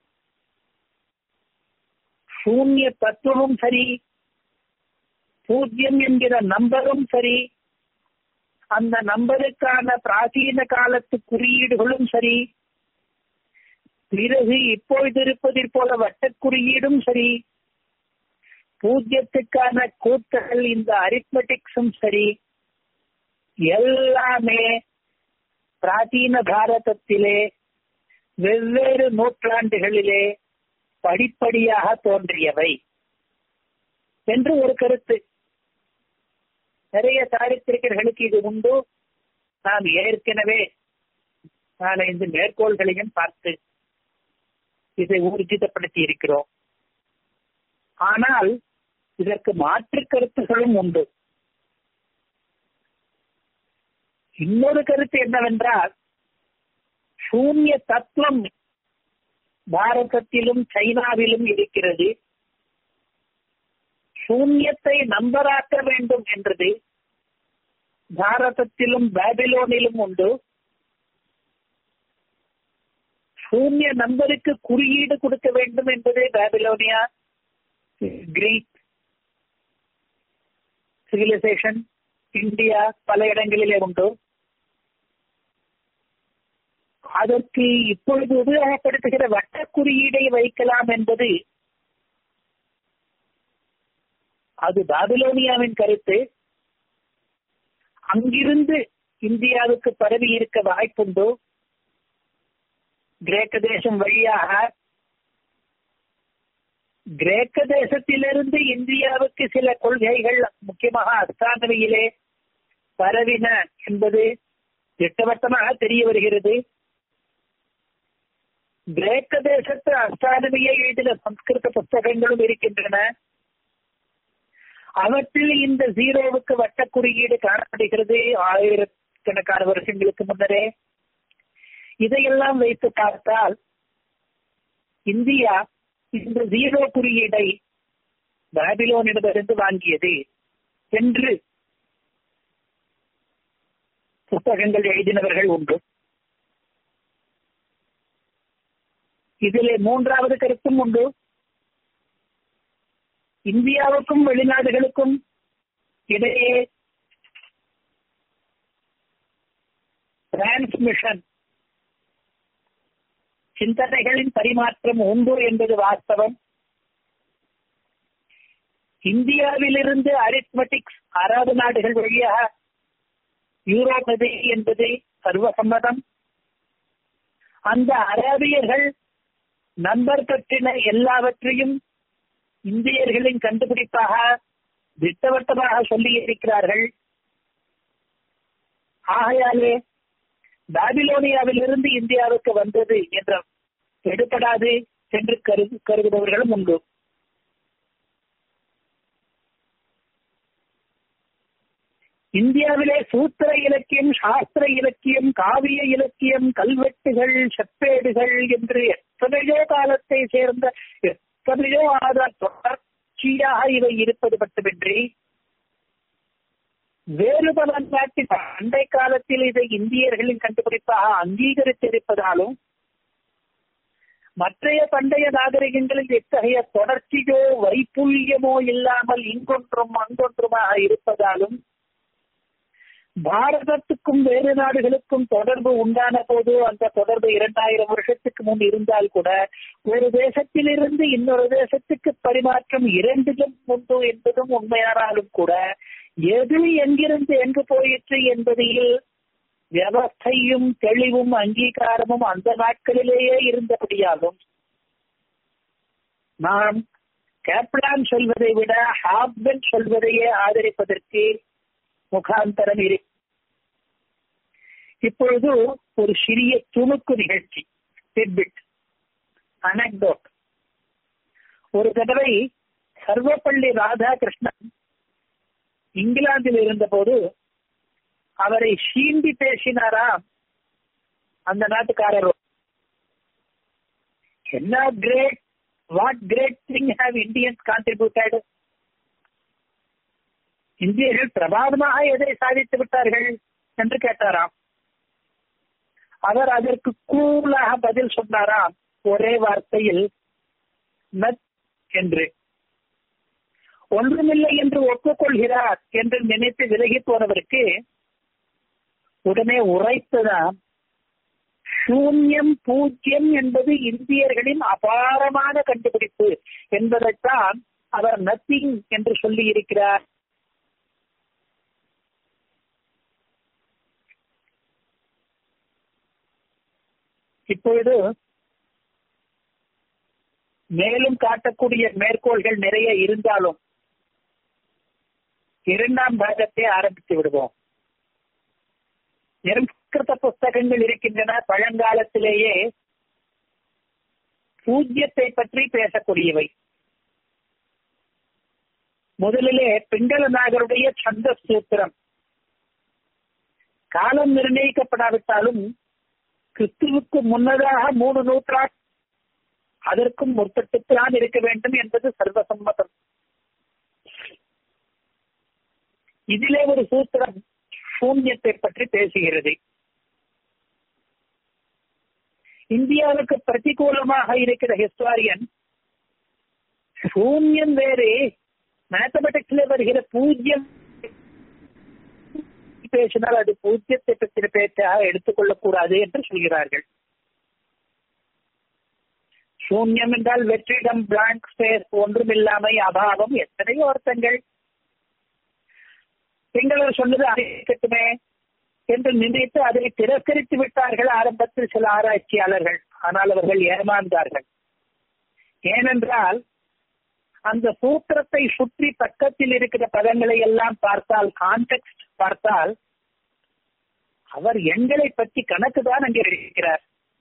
சூன்ய தத்துவமும் சரி பூஜ்யம் என்கிற நம்பரும் சரி அந்த நம்பருக்கான பிராச்சீன காலத்து குறியீடுகளும் சரி பிறகு இப்பொழுது இருப்பதில் போல வட்டக் குறியீடும் சரி பூஜ்யத்துக்கான கூட்டுகள் இந்த அரித்மெட்டிக்ஸும் சரி எல்லாமே பிராச்சீன பாரதத்திலே வெவ்வேறு நூற்றாண்டுகளிலே படிப்படியாக தோன்றியவை என்று ஒரு கருத்து நிறைய சாரித்திரிகர்களுக்கு இது உண்டு நாம் ஏற்கனவே நாலஞ்சு மேற்கோள்களையும் பார்த்து இதை ஊர்ஜிதப்படுத்தி இருக்கிறோம் ஆனால் இதற்கு மாற்று கருத்துகளும் உண்டு இன்னொரு கருத்து என்னவென்றால் சூன்ய தத்துவம் பாரதத்திலும் சைனாவிலும் இருக்கிறது சூன்யத்தை நம்பராக்க வேண்டும் என்றது பாரதத்திலும் பேபிலோனிலும் உண்டு சூன்ய நம்பருக்கு குறியீடு கொடுக்க வேண்டும் என்பது பேபிலோனியா கிரீக் சிவிலைசேஷன் இந்தியா பல இடங்களிலே உண்டு அதற்கு இப்பொழுது உபயோகப்படுத்துகிற வட்ட குறியீடை வைக்கலாம் என்பது அது பாபிலோனியாவின் கருத்து அங்கிருந்து இந்தியாவுக்கு பரவி இருக்க வாய்ப்புண்டு கிரேக்க தேசம் வழியாக கிரேக்க தேசத்திலிருந்து இந்தியாவுக்கு சில கொள்கைகள் முக்கியமாக அஸ்தானவியிலே பரவின என்பது திட்டவட்டமாக தெரிய வருகிறது கிரேக்க தேசத்து அஸ்தானவியை எழுதின சம்ஸ்கிருத புத்தகங்களும் இருக்கின்றன அவற்றில் இந்த ஜீரோவுக்கு வட்ட குறியீடு காணப்படுகிறது ஆயிரக்கணக்கான வருஷங்களுக்கு முன்னரே இதையெல்லாம் வைத்து பார்த்தால் இந்தியா இந்த ஜீரோ குறியீடை பாபிலோனிடமிருந்து வாங்கியது என்று புத்தகங்கள் எழுதினவர்கள் உண்டு இதிலே மூன்றாவது கருத்தும் உண்டு இந்தியாவுக்கும் வெளிநாடுகளுக்கும் இடையே டிரான்ஸ்மிஷன் சிந்தனைகளின் பரிமாற்றம் உண்டு என்பது வாஸ்தவம் இந்தியாவிலிருந்து அரித்மெட்டிக்ஸ் அரபு நாடுகள் வழியாக யூரோப்பது என்பது சர்வசம்மதம் அந்த அரேபியர்கள் நம்பர் பற்றின எல்லாவற்றையும் இந்தியர்களின் கண்டுபிடிப்பாக திட்டவட்டமாக சொல்லி இருக்கிறார்கள் ஆகையாலே பாபிலோனியாவிலிருந்து இந்தியாவுக்கு வந்தது என்ற எடுபடாது என்று கருது கருதுபவர்களும் உண்டு இந்தியாவிலே சூத்திர இலக்கியம் சாஸ்திர இலக்கியம் காவிய இலக்கியம் கல்வெட்டுகள் செப்பேடுகள் என்று எத்தனையோ காலத்தை சேர்ந்த எத்தனையோ ஆதார் தொடர்ச்சியாக இவை இருப்பது மட்டுமின்றி வேறு பல நாட்டின் அண்டை காலத்தில் இதை இந்தியர்களின் கண்டுபிடிப்பாக அங்கீகரித்திருப்பதாலும் மற்றைய பண்டைய நாகரிகங்களில் எத்தகைய தொடர்ச்சியோ வைப்புல்யமோ இல்லாமல் இங்கொன்றும் அங்கொன்றுமாக இருப்பதாலும் பாரதத்துக்கும் வேறு நாடுகளுக்கும் தொடர்பு உண்டான போது அந்த தொடர்பு இரண்டாயிரம் வருஷத்துக்கு முன் இருந்தால் கூட ஒரு தேசத்திலிருந்து இன்னொரு தேசத்துக்கு பரிமாற்றம் இரண்டிலும் உண்டு என்பதும் உண்மையானாலும் கூட எது எங்கிருந்து எங்கு போயிற்று என்பதில் வியவஸ்தையும் தெளிவும் அங்கீகாரமும் அந்த நாட்களிலேயே இருந்தபடியாலும் நாம் கேப்லான் சொல்வதை விட ஹாப்டன் சொல்வதையே ஆதரிப்பதற்கு முகாந்தரம் இரு இப்பொழுது ஒரு சிறிய துணுக்கு நிகழ்ச்சி அனக்டோட் ஒரு தடவை சர்வப்பள்ளி ராதாகிருஷ்ணன் இங்கிலாந்தில் இருந்தபோது அவரை சீண்டி பேசினாராம் அந்த நாட்டுக்காரர் என்ன great what great thing have Indians contributed இந்தியர்கள் பிரபாதமாக எதை சாதித்து விட்டார்கள் என்று கேட்டாராம் அவர் அதற்கு கூலாக பதில் சொன்னாராம் ஒரே வார்த்தையில் நத் என்று ஒன்றுமில்லை என்று ஒப்புக்கொள்கிறார் என்று நினைத்து விலகி போனவருக்கு உடனே உரைத்ததாம் சூன்யம் பூஜ்யம் என்பது இந்தியர்களின் அபாரமான கண்டுபிடிப்பு என்பதைத்தான் அவர் நத்திங் என்று சொல்லி இருக்கிறார் இப்பொழுது மேலும் காட்டக்கூடிய மேற்கோள்கள் நிறைய இருந்தாலும் இரண்டாம் பாகத்தை ஆரம்பித்து விடுவோம் நிரம்பிருத்த புஸ்தகங்கள் இருக்கின்றன பழங்காலத்திலேயே பூஜ்யத்தை பற்றி பேசக்கூடியவை முதலிலே பிங்கள நாகருடைய சந்த சூத்திரம் காலம் நிர்ணயிக்கப்படாவிட்டாலும் கிறிஸ்துவுக்கு முன்னதாக மூணு நூற்றாண்டு அதற்கும் முற்பட்டுத்தான் இருக்க வேண்டும் என்பது சர்வசம்மதம் இதிலே ஒரு சூத்திரம் சூன்யத்தை பற்றி பேசுகிறது இந்தியாவுக்கு பிரதிகூலமாக இருக்கிற ஹிஸ்டாரியன் சூன்யம் வேறு மேத்தமெட்டிக்ஸ்ல வருகிற பூஜ்யம் பேசினால் அது பூஜ்யத்தை பற்றின பேச்சாக எடுத்துக்கொள்ளக் கூடாது என்று சொல்கிறார்கள் சூன்யம் என்றால் வெற்றிடம் பிளாங்க் ஸ்பேஸ் ஒன்றுமில்லாமை அபாவம் எத்தனையோ அர்த்தங்கள் சிங்களர் சொன்னது அறிவிக்கட்டுமே என்று நினைத்து அதை திரஸ்கரித்து விட்டார்கள் ஆரம்பத்தில் சில ஆராய்ச்சியாளர்கள் ஆனால் அவர்கள் ஏமாந்தார்கள் ஏனென்றால் அந்த சூத்திரத்தை சுற்றி பக்கத்தில் இருக்கிற பதங்களை எல்லாம் பார்த்தால் கான்டெக்ட் பார்த்தால் அவர் எண்களை பற்றி கணக்கு தான் அங்கே இருக்கிறார்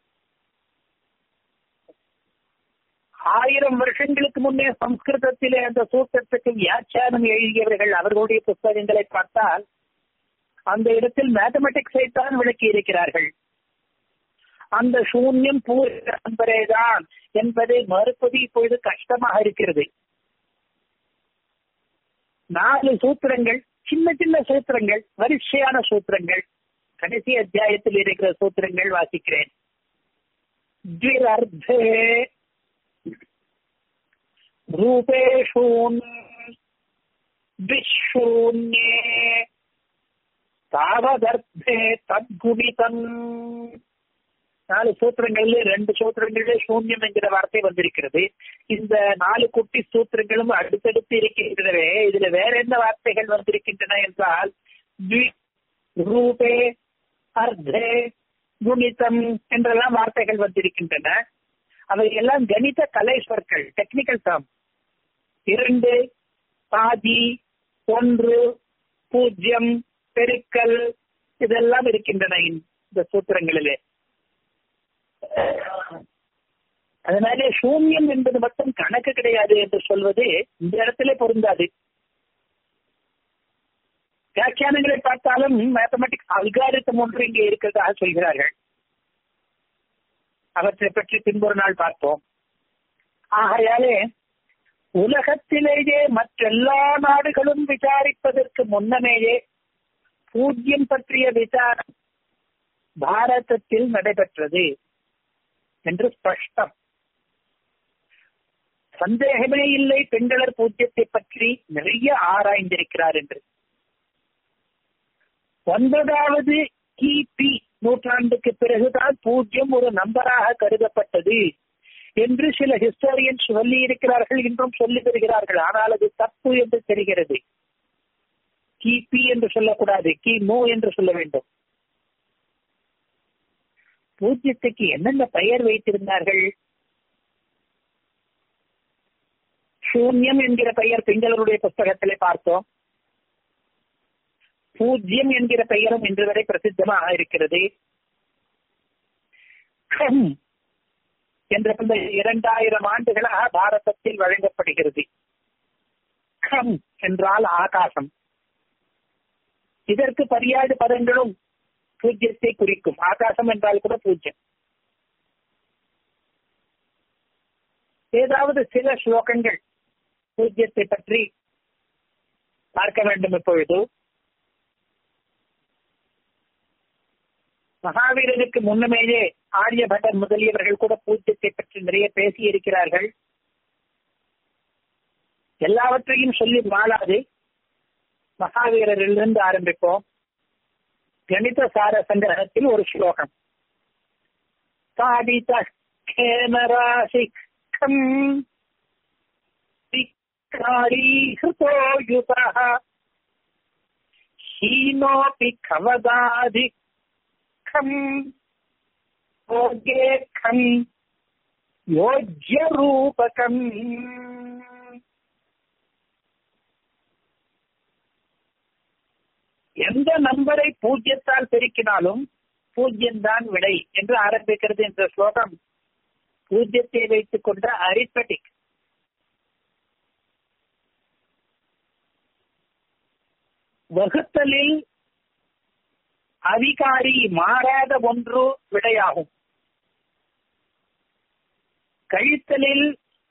ஆயிரம் வருஷங்களுக்கு முன்னே சம்ஸ்கிருதத்திலே அந்த சூத்திரத்துக்கு வியாக்கியானம் எழுதியவர்கள் அவர்களுடைய புத்தகங்களை பார்த்தால் அந்த இடத்தில் மேத்தமெட்டிக்ஸை தான் விளக்கி இருக்கிறார்கள் அந்த சூன்யம் பூரம்பரேதான் என்பதை மறுப்பது இப்பொழுது கஷ்டமாக இருக்கிறது நாலு சூத்திரங்கள் சின்ன சின்ன சூத்திரங்கள் வரிசையான சூத்திரங்கள் கடைசி அத்தியாயத்தில் இருக்கிற சூத்திரங்கள் வாசிக்கிறேன் द्विरर्धे रूपेषून् द्विशून्ये तावदर्थे तद्गुणितम् நாலு சூத்திரங்கள்ல ரெண்டு சூத்திரங்களிலே சூன்யம் என்கிற வார்த்தை வந்திருக்கிறது இந்த நாலு குட்டி சூத்திரங்களும் அடுத்தடுத்து இருக்கின்றனவே இதுல வேற என்ன வார்த்தைகள் வந்திருக்கின்றன என்றால் த்வி, ரூபே அர்த்தே குணிதம் என்றெல்லாம் வார்த்தைகள் வந்திருக்கின்றன அவை எல்லாம் கணித கலை சொற்கள் டெக்னிக்கல் டேர்ம் இரண்டு பாதி ஒன்று பூஜ்யம் பெருக்கல் இதெல்லாம் இருக்கின்றன இந்த சூத்திரங்களிலே அதனாலே சூன்யம் என்பது மட்டும் கணக்கு கிடையாது என்று சொல்வது இந்த இடத்திலே பொருந்தாது வியாக்கியானங்களை பார்த்தாலும் மேத்தமெட்டிக்ஸ் அல்காரித்தம் ஒன்று இங்கே இருக்கிறதாக சொல்கிறார்கள் அவற்றை பற்றி பின்பொரு நாள் பார்ப்போம் ஆகையாலே உலகத்திலேயே மற்றெல்லா நாடுகளும் விசாரிப்பதற்கு முன்னமேயே பூஜ்யம் பற்றிய விசாரம் பாரதத்தில் நடைபெற்றது என்று ஸ்பஷ்டம் சந்தேகமே இல்லை பெண்களர் பூஜ்யத்தை பற்றி நிறைய ஆராய்ந்திருக்கிறார் என்று ஒன்பதாவது கிபி நூற்றாண்டுக்கு பிறகுதான் பூஜ்யம் ஒரு நம்பராக கருதப்பட்டது என்று சில ஹிஸ்டோரியன்ஸ் சொல்லி இருக்கிறார்கள் இன்றும் சொல்லி வருகிறார்கள் ஆனால் அது தப்பு என்று தெரிகிறது கிபி என்று சொல்லக்கூடாது கிமு என்று சொல்ல வேண்டும் பூஜ்யத்துக்கு என்னென்ன பெயர் வைத்திருந்தார்கள் சூன்யம் என்கிற பெயர் பெண்களுடைய புஸ்தகத்திலே பார்த்தோம் பூஜ்யம் என்கிற பெயரும் இன்று வரை பிரசித்தமாக இருக்கிறது கம் என்ற இந்த இரண்டாயிரம் ஆண்டுகளாக பாரதத்தில் வழங்கப்படுகிறது கம் என்றால் ஆகாசம் இதற்கு பரியாடு பதங்களும் பூஜ்யத்தை குறிக்கும் ஆகாசம் என்றால் கூட பூஜ்யம் ஏதாவது சில ஸ்லோகங்கள் பூஜ்யத்தை பற்றி பார்க்க வேண்டும் இப்பொழுது மகாவீரனுக்கு முன்னமேயே ஆரியபட்டர் முதலியவர்கள் கூட பூஜ்யத்தை பற்றி நிறைய பேசி இருக்கிறார்கள் எல்லாவற்றையும் சொல்லி மாளாது மகாவீரரிலிருந்து ஆரம்பிப்போம் கணித சார சங்கிரகத்தில் ஒரு ஸ்லோகம் சாடித கேமராசிக்கம் விக்காரீஹுதோ யுதः ஹீனோऽपि கவதாதிக்கம் योगेखम् योज्यरूपकम् எந்த நம்பரை பூஜ்யத்தால் பெருக்கினாலும் பூஜ்யம்தான் விடை என்று ஆரம்பிக்கிறது என்ற ஸ்லோகம் பூஜ்யத்தை வைத்துக் கொண்ட அரித்மெட்டிக் வகுத்தலில் அதிகாரி மாறாத ஒன்று விடையாகும் கழித்தலில்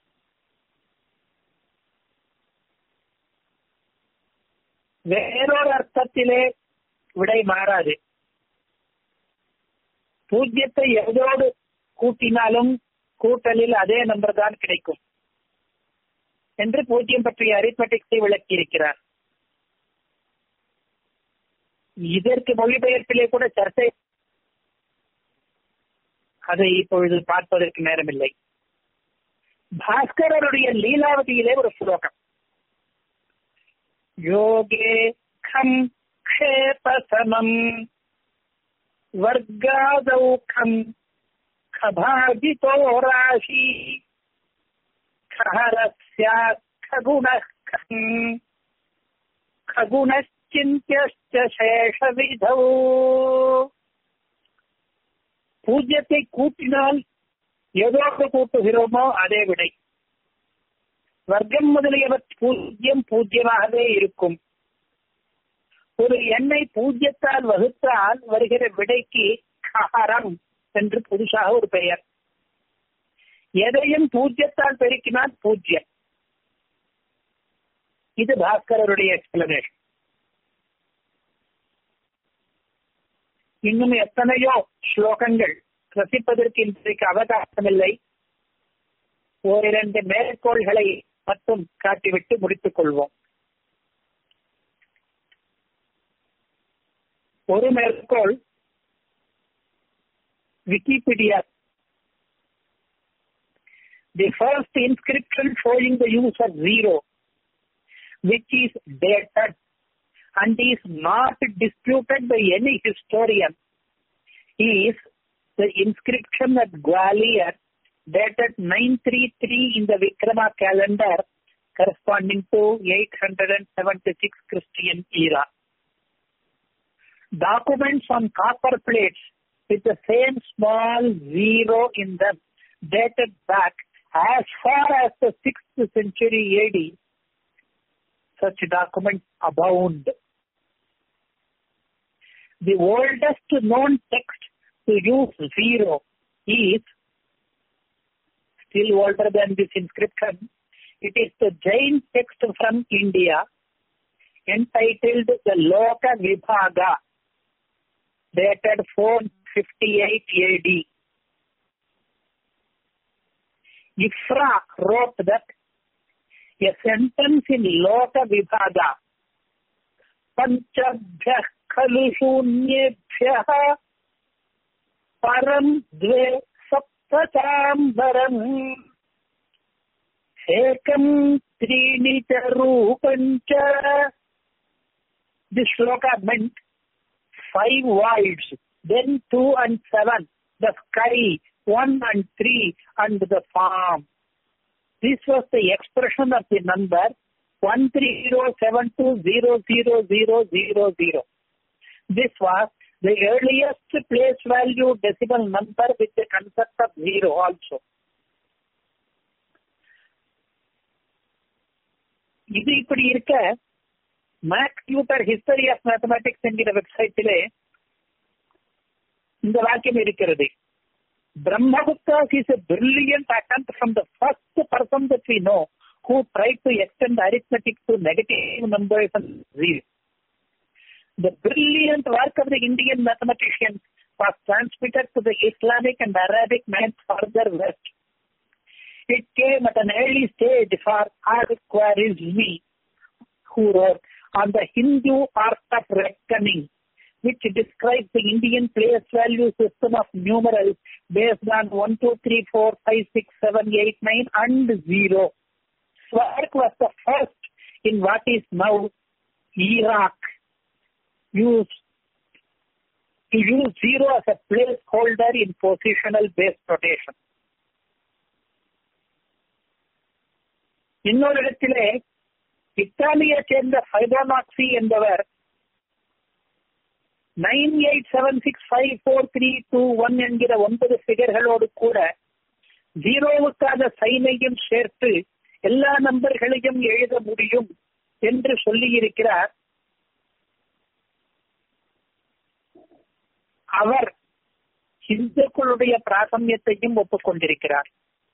வேறொரு அர்த்தத்திலே விடை மாறாது பூஜ்யத்தை எதோடு கூட்டினாலும் கூட்டலில் அதே நம்பர் தான் கிடைக்கும் என்று பூஜ்யம் பற்றிய அரித்மெட்டிக்ஸை விளக்கியிருக்கிறார் இதற்கு மொழிபெயர்ப்பிலே கூட சர்ச்சை அதை இப்பொழுது பார்ப்பதற்கு நேரமில்லை பாஸ்கரருடைய லீலாவதியிலே ஒரு ஸ்லோகம் யோகே கம் க்ஷேபசமம் வர்காதௌ கம் खभाजितो राशि खहरस्या खगुणः खगुणश्चिन्त्यश्च शेषविधौ பூஜ்யத்தை கூட்டினால் எதோடு கூட்டுகிறோமோ அதே விடை வர்க்கம் முதலியவ பூஜ்யம் பூஜ்யமாகவே இருக்கும் ஒரு எண்ணை பூஜ்யத்தால் வகுத்தால் வருகிற விடைக்கு கஹரம் என்று புதுசாக ஒரு பெயர் எதையும் பூஜ்யத்தால் பெருக்கினால் பூஜ்யம் இது பாஸ்கரருடைய எக்ஸ்பிளனேஷன் இன்னும் எத்தனையோ ஸ்லோகங்கள் ரசிப்பதற்கு இன்றைக்கு அவகாசமில்லை ஓரிரண்டு மேற்கோள்களை மட்டும் காட்டிவிட்டு முடித்துக் கொள்வோம் ஒரு மேற்கோள் Wikipedia. The first inscription showing the use of zero, which is dated and is not disputed by any historian, is the inscription at Gwalior dated 933 in the Vikrama calendar corresponding to 876 Christian era. Documents on copper plates with the same small zero in them dated back as far as the 6th century AD. Such documents abound. The oldest known text to use zero is still older than this inscription. It is the Jain text from India entitled the Loka Vibhaga dated 458 AD. Ifra wrote that a sentence in Loka Vibhaga Panchabhyah खलु शून्येभ्यः परम् द्वे सप्तचाम्बरम् एकम् त्रीणि च रूपम् च This shloka meant five wides, then two and seven, the sky, one and three, and the farm. This was the expression of the number one three zero seven two zero zero zero zero zero. This was the earliest place value decimal number with the concept of zero also. இது இப்படி இருக்க MacTutor history of mathematics என்கிற வெப்சைட்டிலே இந்த வாக்கியம் இருக்கிறது Brahmagupta is a brilliant attempt from the first person that we know who tried to extend arithmetic to negative numbers and zero. The brilliant work of the Indian mathematicians was transmitted to the Islamic and Arabic minds further west. It came at an early stage for Al-Khwarizmi, who wrote on the Hindu art of reckoning, which describes the Indian place value system of numerals based on 1, 2, 3, 4, 5, 6, 7, 8, 9 and 0. Swark was the first in what is now Iraq used to use zero as a placeholder in positional base rotation. இன்னொரு இடத்திலே இத்தாலியை சேர்ந்த Fibonacci என்பவர் nine eight seven six five four three two one என்கிற ஒன்பது பிகர்களோடு கூட ஜீரோவுக்கான சைனையும் சேர்த்து எல்லா நம்பர்களையும் எழுத முடியும் என்று சொல்லியிருக்கிறார் அவர் இந்துக்களுடைய பிராசமியத்தையும் ஒப்புக்கொண்டிருக்கிறார்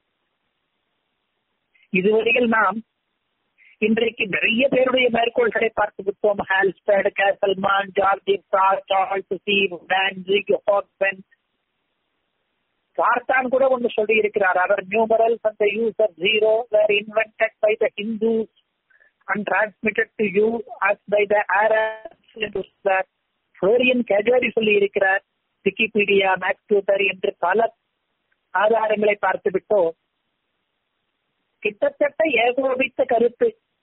இதுவரையில் நாம் இன்றைக்கு நிறைய பேருடைய மேற்கோள்களை பார்த்து விட்டோம் Halsted Kesselman George Charles Seife Dantzig Hogben Sarton கூட ஒன்று சொல்லி இருக்கிறார் அவர் நியூமரல்ஸ் அந்த use of zero were invented by the Hindus and transmitted to you us by the Arabs Florian Cajori சொல்லி இருக்கிறார் விக்கிபீடியா மேக்டியூட்டர் என்று பல ஆதாரங்களை பார்த்து விட்டோம் கிட்டத்தட்ட ஏகோபித்த கருத்து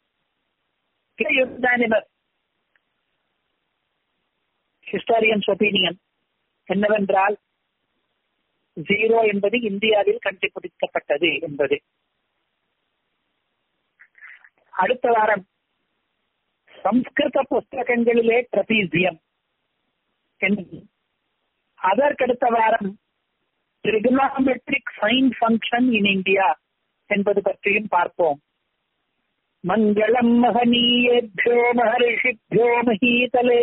ஹிஸ்டாரியன்ஸ் ஒப்பீனியன் என்னவென்றால் ஜீரோ என்பது இந்தியாவில் கண்டுபிடிக்கப்பட்டது என்பது அடுத்த வாரம் சம்ஸ்கிருத புஸ்தகங்களிலே ட்ரபீசியம் அதற்கடுத்த வாரம் trigonometric sine function in India என்பது பற்றியும் பார்ப்போம் மங்களம் மகனீயேभ्यो மகர்ஷிभ्यो மகீதலே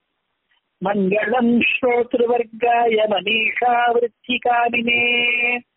மங்களம் ஸ்ரோத்ருவர்காய மனிஷா விருத்திகாமினே